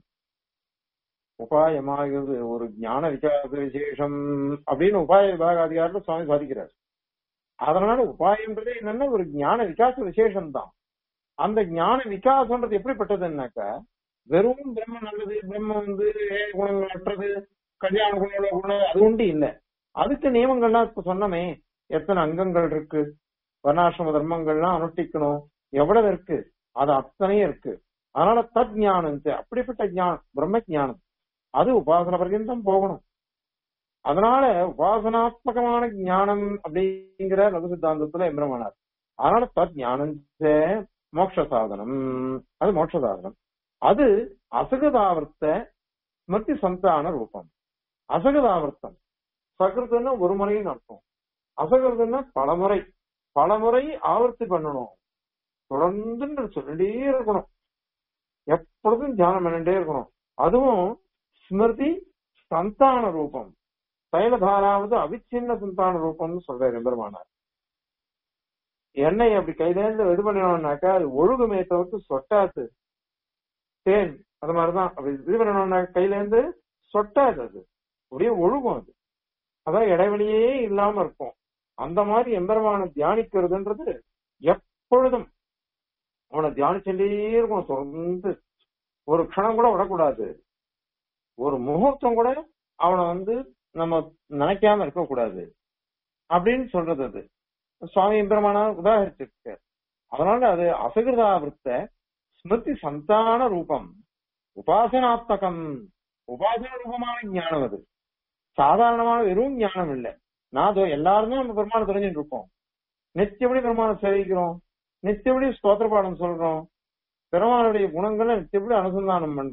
உபாயமாகிறது ஒரு ஞான விகாச விசேஷம் அப்படின்னு உபாய விபாக அதிகாரத்துல சுவாமி சாதிக்கிறார் அதனால உபாயம்ன்றதே என்னன்னா ஒரு ஞான விகாச விசேஷம் தான் அந்த ஞான விகாசம்ன்றது எப்படிப்பட்டதுன்னாக்கா வெறும் பிரம்ம நல்லது பிரம்ம வந்து ஏக குணங்கள் அற்றது கல்யாண குணங்கள குணம் அது உண்டு இல்ல அதுக்கு நியமங்கள்லாம் இப்ப சொன்னமே எத்தனை அங்கங்கள் இருக்கு வர்ணாசிரம தர்மங்கள்லாம் அனுஷ்டிக்கணும் எவ்வளவு இருக்கு அது அத்தனையும் இருக்கு அதனால தத் ஞானம் அப்படிப்பட்ட ஞானம் பிரம்ம ஞானம் அது உபாசன பர்யந்தம் போகணும் அதனால உபாசனாத்மகமான ஞானம் அப்படிங்கிற லகு சித்தாந்தத்துல எம்பிரமானார் அதனால தத் ஞானம் மோட்ச சாதனம் அது மோட்ச சாதனம் அது அசகதாவர்த்த ஸ்மிருதி சந்தான ரூபம் அசகதாவர்த்தம் சகிருதுன்னா ஒரு முறைன்னு அர்த்தம் அசகிருதுன்னா பலமுறை பலமுறை ஆவர்த்தி பண்ணணும் தொடர்ந்து சொல்லிட்டே இருக்கணும் எப்பொழுதும் தியானம் பண்ணிட்டே இருக்கணும் அதுவும் ஸ்மிருதி சந்தான ரூபம் தைலதாராவது அவிச்சின்ன சந்தான ரூபம்னு சொல்றாரு எம்பெருமானார் எண்ணெய் அப்படி கையிலேருந்து இது பண்ணினோம்னாக்கா அது ஒழுகுமே தவிர்த்து சொட்டாது தேன் அது மாதிரிதான் அப்படி இது பண்ணணும்னா கையில இருந்து சொட்டாது அது அப்படியே ஒழுகும் அது அதான் இடைவெளியே இல்லாம இருக்கும் அந்த மாதிரி எம்பெருமான தியானிக்கிறதுன்றது எப்பொழுதும் அவனை தியானிச்சுட்டே இருக்கணும் தொடர்ந்து ஒரு க்ஷணம் கூட விடக்கூடாது ஒரு முகூர்த்தம் கூட அவனை வந்து நம்ம நினைக்காம இருக்கக்கூடாது அப்படின்னு சொல்றது அது சுவாமி எம்பெருமானா உதாகரிச்சிருக்கு அதனால அது அசகிருதாவிருத்த ஸ்மிருதி சந்தான ரூபம் உபாசனாத்மகம் உபாசன ரூபமான ஞானம் அது சாதாரணமான வெறும் ஞானம் இல்ல நான் அதோ எல்லாருமே நம்ம பெருமாளை தெரிஞ்சுட்டு இருக்கோம் நித்தியபடி பெருமாளை சேவிக்கிறோம் நித்தியபடி ஸ்தோத்திர பாடம் சொல்றோம் பெருமாளுடைய குணங்களை நித்தியபடி அனுசந்தானம் பண்றோம்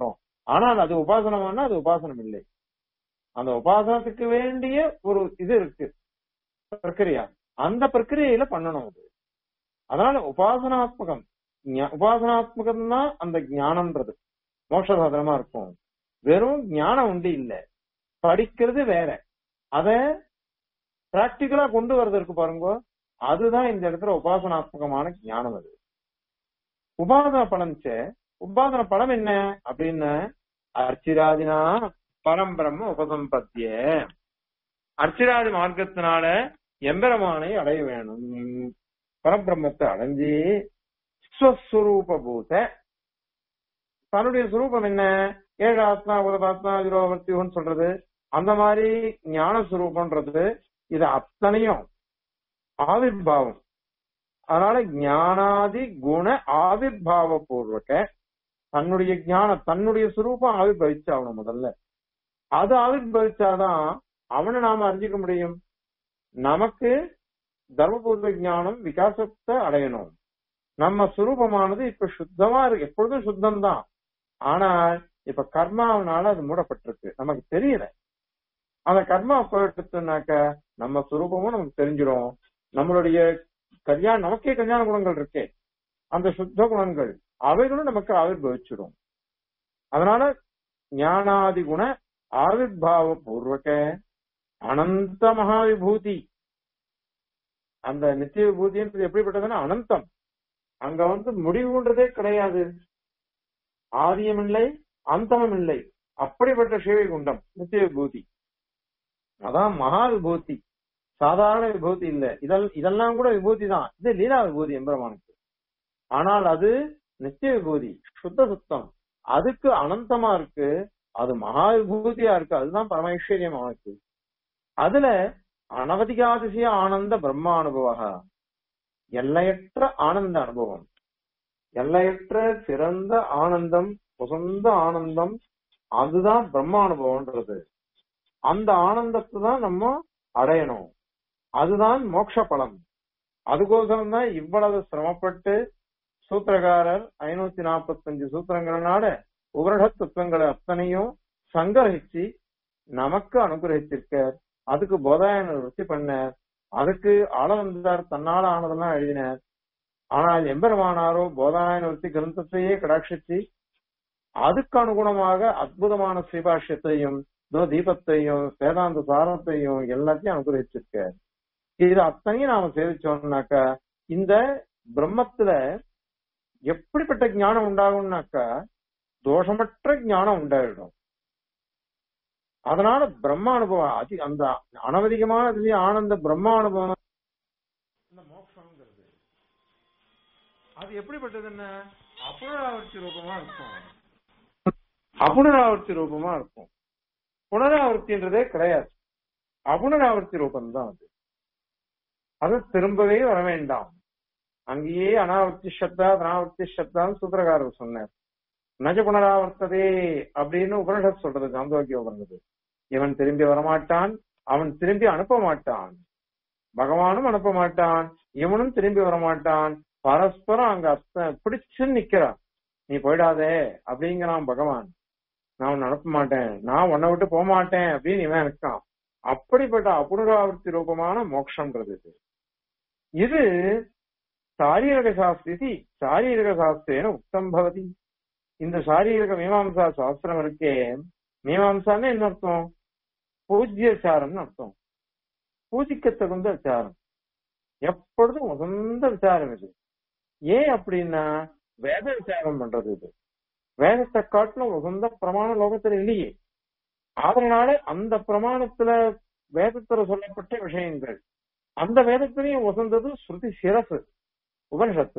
ஆனால் அது உபாசனமானா அது உபாசனம் இல்லை அந்த உபாசனத்துக்கு வேண்டிய ஒரு இது இருக்கு பிரக்கிரியா அந்த பிரக்கிரியில பண்ணணும் அது அதனால உபாசனாத்மகம் ஞா- உபாசனாத்மகம் தான் அந்த ஞானம்ன்றது மோட்ச சாதனமா இருக்கும் வெறும் ஞானம் உண்டு இல்ல படிக்கிறது வேற அத பிராக்டிக்கலா கொண்டு வர்றதற்கு பாருங்க அதுதான் இந்த இடத்துல உபாசனாத்மகமான ஞானம் அது உபாசன பலம் சே உபாசன பலம் என்ன அப்படின்னு அர்ச்சிராதினா பரம்பிரம்ம உபசம்பத்திய அர்ச்சிராதி மார்க்கத்தினால எம்பெருமானை அடைய வேணும் பரபிரம்மத்தை அடைஞ்சு ஸ்வஸ்வரூப பூத தன்னுடைய சுரூபம் என்ன ஏழு ஆத்மா உதபாத்மா ஜீரோவர்த்தியோன்னு சொல்றது அந்த மாதிரி ஞான சுரூபம்ன்றது இது அத்தனையும் ஆவிர்பாவம் அதனால ஞானாதி குண ஆவிர்பாவ பூர்வக தன்னுடைய ஞானம் தன்னுடைய சுரூபம் ஆவிர்பவிச்சாகணும் முதல்ல அது ஆவிர்பவிச்சாதான் அவனை நாம அறிஞ்சிக்க முடியும் நமக்கு தர்மபூர்வ ஞானம் விகாசத்தை அடையணும் நம்ம சுரூபமானது இப்ப சுத்தமா இருக்கு எப்பொழுதும் சுத்தம் தான் ஆனால் இப்ப கர்மாவனால அது மூடப்பட்டிருக்கு நமக்கு தெரியல அந்த கர்மா போயிட்டுனாக்க நம்ம சுரூபமும் நமக்கு தெரிஞ்சிடும் நம்மளுடைய கல்யாண நமக்கே கல்யாண குணங்கள் இருக்கே அந்த சுத்த குணங்கள் அவைகளும் நமக்கு ஆவிர்வவிச்சிடும் அதனால ஞானாதி குண ஆவிர்பாவ பூர்வக அனந்த மகாவிபூதி அந்த நித்திய விபூதின்றது எப்படிப்பட்டதுன்னா அனந்தம் அங்க வந்து முடிவுன்றதே கிடையாது ஆதியம் இல்லை அந்தமும் இல்லை அப்படிப்பட்ட சேவை குண்டம் நித்திய விபூதி அதான் மகா விபூதி சாதாரண விபூதி இல்ல இதெல் இதெல்லாம் கூட விபூதி தான் இது லீலா விபூதி எம்பெருமானுக்கு ஆனால் அது நித்திய விபூதி சுத்த சுத்தம் அதுக்கு அனந்தமா இருக்கு அது மகா விபூதியா இருக்கு அதுதான் பரமேஸ்வரியம் அவனுக்கு அதுல அனவதிகாதிசய ஆனந்த பிரம்ம அனுபவ எல்லையற்ற ஆனந்த அனுபவம் எல்லையற்ற சிறந்த ஆனந்தம் உசந்த ஆனந்தம் அதுதான் பிரம்ம அனுபவம்ன்றது அந்த ஆனந்தத்தை தான் நம்ம அடையணும் அதுதான் மோட்ச பலம் அதுக்கோசரம் தான் இவ்வளவு சிரமப்பட்டு சூத்திரகாரர் ஐநூத்தி நாற்பத்தஞ்சு சூத்திரங்களால உபரட தத்துவங்களை அத்தனையும் சங்கரிச்சு நமக்கு அனுகிரகிச்சிருக்கார் அதுக்கு போதாயன ருச்சி பண்ணார் அதுக்கு ஆள வந்தார் தன்னால ஆனதெல்லாம் எழுதினார் ஆனால் எம்பெருமானாரோ போதாயன ருச்சி கிரந்தத்தையே கடாட்சிச்சு அதுக்கு அனுகுணமாக அற்புதமான ஸ்ரீபாஷ்யத்தையும் இதோ தீபத்தையும் வேதாந்த சாரத்தையும் எல்லாத்தையும் அனுகிரகிச்சிருக்கார் இது அத்தனையும் நாம சேவிச்சோம்னாக்கா இந்த பிரம்மத்துல எப்படிப்பட்ட ஞானம் உண்டாகும்னாக்கா தோஷமற்ற ஞானம் உண்டாயிடும் அதனால பிரம்ம அனுபவம் அதி அந்த அனவதிகமான இதுலயே ஆனந்த பிரம்ம அனுபவம் இந்த மோட்சம்ங்கிறது அது எப்படிப்பட்டது என்ன அப்புனராவர்த்தி ரூபமா இருக்கும் அபுனராவர்த்தி ரூபமா இருக்கும் புனராவர்த்தின்றதே கிடையாது அபுனராவர்த்தி ரூபம் தான் அது அது திரும்பவே வர வேண்டாம் அங்கேயே அனாவர்த்தி சப்தா அனாவர்த்தி சப்தான்னு சூத்திரகாரர் சொன்னார் நஜ புனராவர்த்ததே அப்படின்னு உபனிஷத் சொல்றது காந்தோக்கிய உபனிஷத்து இவன் திரும்பி வரமாட்டான் அவன் திரும்பி அனுப்ப மாட்டான் பகவானும் அனுப்ப மாட்டான் இவனும் திரும்பி வரமாட்டான் பரஸ்பரம் அங்க அத்த பிடிச்சு நிக்கிறான் நீ போயிடாதே அப்படிங்கிறான் பகவான் நான் உன்னை அனுப்ப மாட்டேன் நான் உன்னை விட்டு போக மாட்டேன் அப்படின்னு இவன் இருக்கான் அப்படிப்பட்ட அபுனராவர்த்தி ரூபமான மோட்சம்ன்றது இது இது சாரீரக சாஸ்திரி சாரீரக சாஸ்திரேன உக்தம் பவதி இந்த சாரீரக மீமாம்சா சாஸ்திரம் இருக்கே மீமாம்சான்னு என்ன அர்த்தம் பூஜ்யச்சாரம்னு அர்த்தம் பூஜிக்க தகுந்த விசாரம் எப்பொழுதும் உகந்த விசாரம் இது ஏன் அப்படின்னா வேத விசாரம் பண்றது இது வேதத்தை காட்டிலும் உகந்த பிரமாண லோகத்துல இல்லையே அதனால அந்த பிரமாணத்துல வேதத்துல சொல்லப்பட்ட விஷயங்கள் அந்த வேதத்திலையும் உசந்தது ஸ்ருதி சிரசு உபனிஷத்து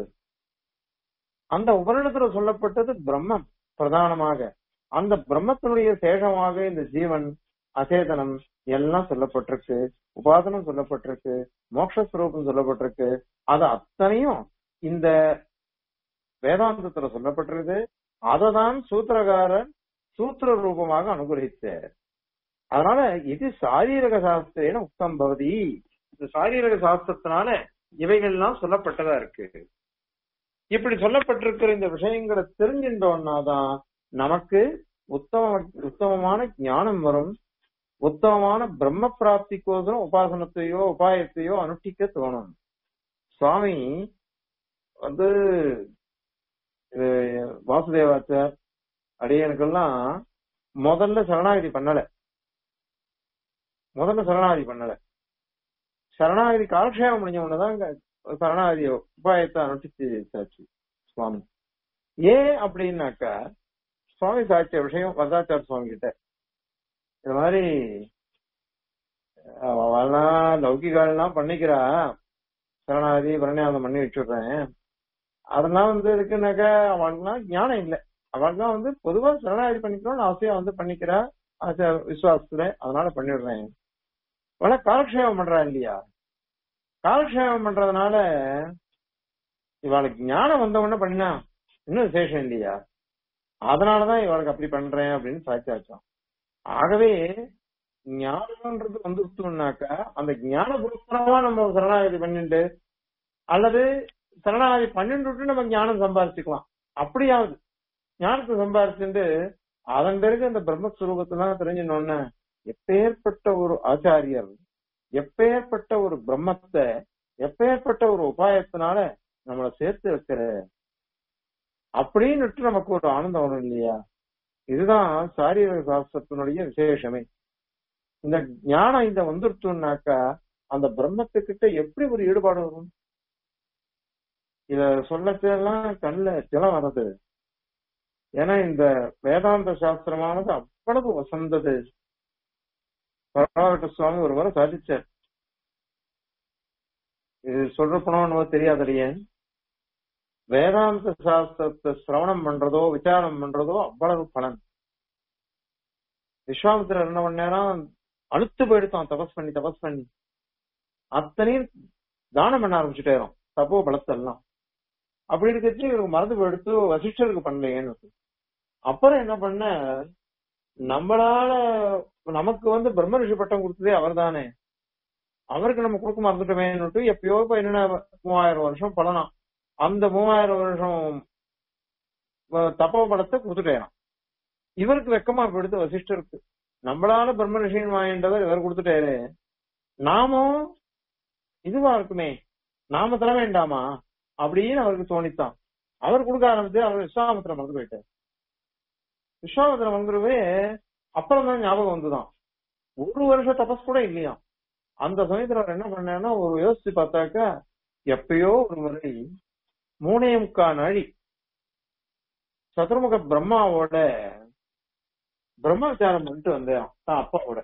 அந்த உபனிடத்துல சொல்லப்பட்டது பிரம்மம் பிரதானமாக அந்த பிரம்மத்தினுடைய சேஷமாக இந்த ஜீவன் அசேதனம் எல்லாம் சொல்லப்பட்டிருக்கு உபாசனம் சொல்லப்பட்டிருக்கு மோக்ஷஸ்வரூபம் சொல்லப்பட்டிருக்கு அது அத்தனையும் இந்த வேதாந்தத்துல சொல்லப்பட்டிருக்கு அததான் சூத்திரகாரர் சூத்திர ரூபமாக அனுகிரகித்தார் அதனால இது சாரீரக சாஸ்திரேன உத்தம் பவதி இந்த சாரீரக சாஸ்திரத்தினால இவைகள்லாம் சொல்லப்பட்டதா இருக்கு இப்படி சொல்லப்பட்டிருக்கிற இந்த விஷயங்களை தெரிஞ்சின்றோம்னா தான் நமக்கு உத்தம உத்தமமான ஞானம் வரும் உத்தமமான பிரம்ம பிராப்திக்கோசரம் உபாசனத்தையோ உபாயத்தையோ அனுஷ்டிக்க தோணும் சுவாமி வந்து இது வாசுதேவாச்சார் அடியனுக்கெல்லாம் முதல்ல சரணாகதி பண்ணல முதல்ல சரணாகதி பண்ணல சரணாகதி காலக்ஷேபம் முடிஞ்ச உடனேதான் இங்க சரணாகதி உபாயத்தை அனுஷ்டிச்சு சுவாமி ஏன் அப்படின்னாக்கா சுவாமி சாட்சிய விஷயம் வரதாச்சார சுவாமி கிட்ட இந்த மாதிரி அவெல்லாம் லௌகிகாலாம் பண்ணிக்கிறா சரணாகதி பரணியாதம் பண்ணி வச்சுடுறேன் அதெல்லாம் வந்து இருக்குனாக்கா அவளுக்குலாம் ஞானம் இல்லை அவளுக்குலாம் வந்து பொதுவா சரணாகதி பண்ணிக்கணும்னு ஆசையா வந்து பண்ணிக்கிறா ஆசை விசுவாசத்துல அதனால பண்ணிடுறேன் அவள காலக்ஷேபம் பண்றா இல்லையா காலக்ஷேபம் பண்றதுனால இவளுக்கு ஞானம் வந்த உடனே பண்ணினா இன்னும் விசேஷம் இல்லையா அதனாலதான் இவளுக்கு அப்படி பண்றேன் அப்படின்னு சாட்சியாச்சோம் ஆகவே ஞானம்ன்றது வந்துருத்தோம்னாக்கா அந்த ஞான புருஷனமா நம்ம சரணாகதி பண்ணிட்டு அல்லது சரணாகதி பண்ணிட்டு நம்ம ஞானம் சம்பாரிச்சுக்கலாம் அப்படியாவது ஞானத்தை சம்பாரிச்சுட்டு அதன் பிறகு அந்த பிரம்மஸ்வரூபத்தெல்லாம் தெரிஞ்சினோன்னு எப்பேற்பட்ட ஒரு ஆச்சாரியர் எப்பேற்பட்ட ஒரு பிரம்மத்தை எப்பேற்பட்ட ஒரு உபாயத்தினால நம்மளை சேர்த்து வைக்கிற அப்படின்னுட்டு நமக்கு ஒரு ஆனந்தம் வரும் இல்லையா இதுதான் சாரீரக சாஸ்திரத்தினுடைய விசேஷமே இந்த ஞானம் இந்த வந்துருச்சுனாக்கா அந்த பிரம்மத்துக்கிட்ட எப்படி ஒரு ஈடுபாடு வரும் இத சொல்லச்செல்லாம் கண்ணுல ஜலம் வர்றது ஏன்னா இந்த வேதாந்த சாஸ்திரமானது அவ்வளவு வசந்தது பரவாட்ட சுவாமி ஒரு முறை சாதிச்சார் இது சொல்ற போனோம் தெரியாதடியே வேதாந்த சாஸ்திரத்தை சிரவணம் பண்றதோ விசாரம் பண்றதோ அவ்வளவு பலன் விஸ்வாமித்திரர் என்ன பண்ண நேரம் அழுத்து போயிடுத்தான் தபஸ் பண்ணி தபஸ் பண்ணி அத்தனையும் தானம் பண்ண ஆரம்பிச்சுட்டேரும் தப்போ பலத்தெல்லாம் அப்படி இருக்கிறது இவருக்கு மறந்து போயிடுத்து வசிஷ்டருக்கு பண்ணலையேன்னு அப்புறம் என்ன பண்ண நம்மளால நமக்கு வந்து பிரம்ம ரிஷி பட்டம் கொடுத்ததே அவர் தானே அவருக்கு நம்ம கொடுக்க மறந்துட்டோமேன்னுட்டு எப்பயோ இப்ப என்ன மூவாயிரம் வருஷம் பலனா அந்த மூவாயிரம் வருஷம் தப்ப படத்தை கொடுத்துட்டேன் இவருக்கு வெக்கமா போயிடுது வசிஷ்டருக்கு நம்மளால பிரம்ம ரிஷின் வாங்கின்றவர் இவர் கொடுத்துட்டாரு நாமும் இதுவா இருக்குமே நாம தர வேண்டாமா அப்படின்னு அவருக்கு தோணித்தான் அவர் கொடுக்க ஆரம்பிச்சு அவர் விஸ்வாமித்திரம் வந்து போயிட்டார் விஸ்வாமித்திரம் வந்துருவே அப்புறம் தான் ஞாபகம் வந்துதான் ஒரு வருஷம் தபஸ் கூட இல்லையா அந்த சமயத்துல அவர் என்ன பண்ணாருன்னா ஒரு யோசிச்சு பார்த்தாக்கா எப்பயோ ஒரு முறை மூணே முக்கா நாழி சதுர்முக பிரம்மாவோட பிரம்ம விசாரம் பண்ணிட்டு வந்தேன் தான் அப்பாவோட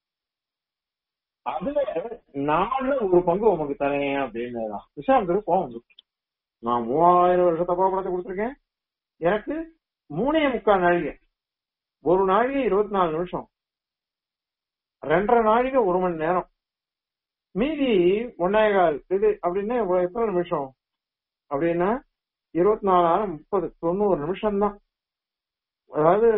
அதுல நாலு ஒரு பங்கு உமக்கு தரேன் அப்படின்னு விசாரத்துக்கு போக வந்து நான் மூவாயிரம் வருஷம் தப்பா படத்தை கொடுத்துருக்கேன் எனக்கு மூணே முக்கால் நாழிகை ஒரு நாழிகை இருபத்தி நாலு நிமிஷம் ரெண்டரை நாழிகை ஒரு மணி நேரம் மீதி ஒன்னே கால் இது அப்படின்னா எத்தனை நிமிஷம் அப்படின்னா இருபத்தி நாலாயிரம் முப்பது தொண்ணூறு நிமிஷம் தான் அதாவது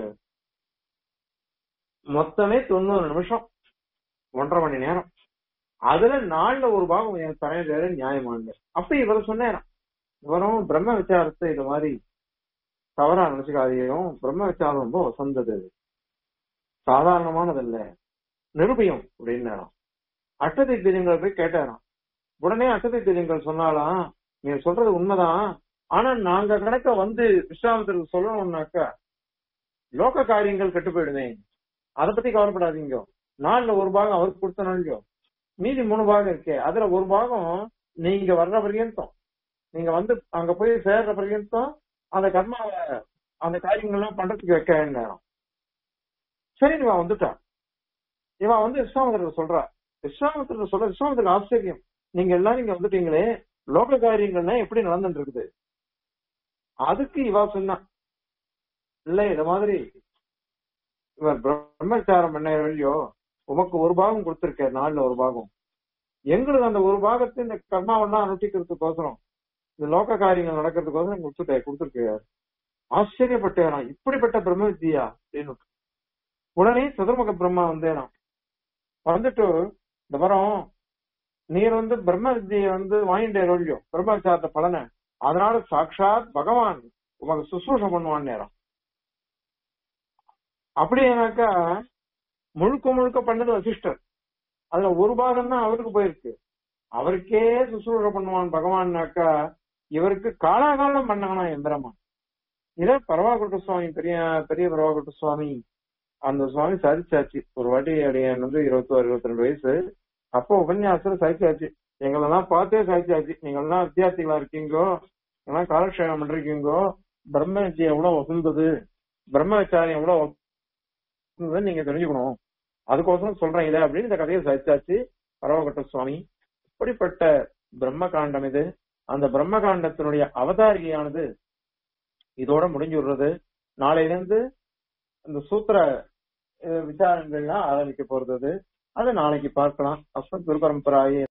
மொத்தமே தொண்ணூறு நிமிஷம் ஒன்றரை மணி நேரம் அதுல நாலுல ஒரு பாகம் என் தரையில நியாயமானது அப்ப இவரை சொன்னேன் இவரும் பிரம்ம விசாரத்தை இது மாதிரி தவறா நினைச்சுக்காதையும் பிரம்ம விசாரம் ரொம்ப வசந்தது சாதாரணமானதல்ல நிருபயம் அப்படின்னு அட்டதை தெரியுங்கள் போய் கேட்டாராம் உடனே அட்டதை தெரியுங்கள் சொன்னாலாம் நீங்க சொல்றது உண்மைதான் ஆனா நாங்க கணக்க வந்து விஸ்வாமத்திற்கு சொல்லணும்னாக்கா லோக காரியங்கள் கெட்டு போயிடுமே அதை பத்தி கவலைப்படாதீங்க நாலுல ஒரு பாகம் அவருக்கு கொடுத்தனாலையோ மீதி மூணு பாகம் இருக்கே அதுல ஒரு பாகம் நீங்க வர்ற பர்யந்தம் நீங்க வந்து அங்க போய் சேர்ற பர்யந்தம் அந்த கர்மாவை அந்த காரியங்கள்லாம் பண்றதுக்கு வைக்க வேண்டாம் சரி இவன் வந்துட்டான் இவன் வந்து விஸ்வாமித்திர சொல்றா விஸ்வாமித்திர சொல்ற விஸ்வாமித்திர ஆச்சரியம் நீங்க எல்லாரும் இங்க வந்துட்டீங்களே லோக காரியங்கள்லாம் எப்படி நடந்துட்டு இருக்குது அதுக்கு இவா சொன்னா இல்ல இந்த மாதிரி இவர் பிரம்மச்சாரம் பண்ண இல்லையோ உமக்கு ஒரு பாகம் கொடுத்திருக்க நாலுல ஒரு பாகம் எங்களுக்கு அந்த ஒரு பாகத்தை இந்த கர்மாவெல்லாம் அனுஷ்டிக்கிறதுக்கோசரம் இந்த லோக காரியங்கள் நடக்கிறதுக்கோசரம் கொடுத்துட்டே கொடுத்துருக்காரு ஆச்சரியப்பட்டேராம் இப்படிப்பட்ட பிரம்ம வித்தியா அப்படின்னு உடனே சதுர்முக பிரம்மா வந்தேனாம் வந்துட்டு இந்த வரம் நீர் வந்து பிரம்ம வித்தியை வந்து வாங்கிட்டே இல்லையோ பிரம்மச்சாரத்தை பலனை அதனால சாட்சாத் பகவான் உமக்கு சுசூஷம் பண்ணுவான் நேரம் அப்படியேனாக்கா முழுக்க முழுக்க பண்ணது வசிஷ்டர் அதுல ஒரு பாகம் தான் அவருக்கு போயிருக்கு அவருக்கே சுசூழ பண்ணுவான் பகவான்னாக்கா இவருக்கு காலாகாலம் பண்ணானா எந்திரமா இத பரவாகுட்ட சுவாமி பெரிய பெரிய பரவாகுட்ட சுவாமி அந்த சுவாமி சாதிச்சாச்சு ஒரு வாட்டி அடியன் வந்து இருபத்தோரு இருபத்தி ரெண்டு வயசு அப்போ உபன்யாசத்துல சாதிச்சாச்சு எங்களெல்லாம் பார்த்தே சாதிச்சாச்சு நீங்க எல்லாம் வித்தியார்த்திகளா இருக்கீங்கோ எல்லாம் காலக்ஷேபம் பண்றீங்கோ பிரம்ம வித்யை எவ்வளவு வசந்தது பிரம்ம விசாரம் எவ்வளவு வசந்ததுன்னு நீங்க தெரிஞ்சுக்கணும் அதுக்கோசரம் சொல்றேன் இதை அப்படின்னு இந்த கதையை சாதிச்சாச்சு பரவகட்ட சுவாமி இப்படிப்பட்ட பிரம்ம காண்டம் இது அந்த பிரம்ம காண்டத்தினுடைய அவதாரிகையானது இதோட முடிஞ்சு விடுறது நாளையில இருந்து இந்த சூத்திர அஹ், விசாரங்கள்லாம் ஆரம்பிக்க போறது அது. அதை நாளைக்கு பார்க்கலாம் அஸ்மத் குரு பரம்பராயே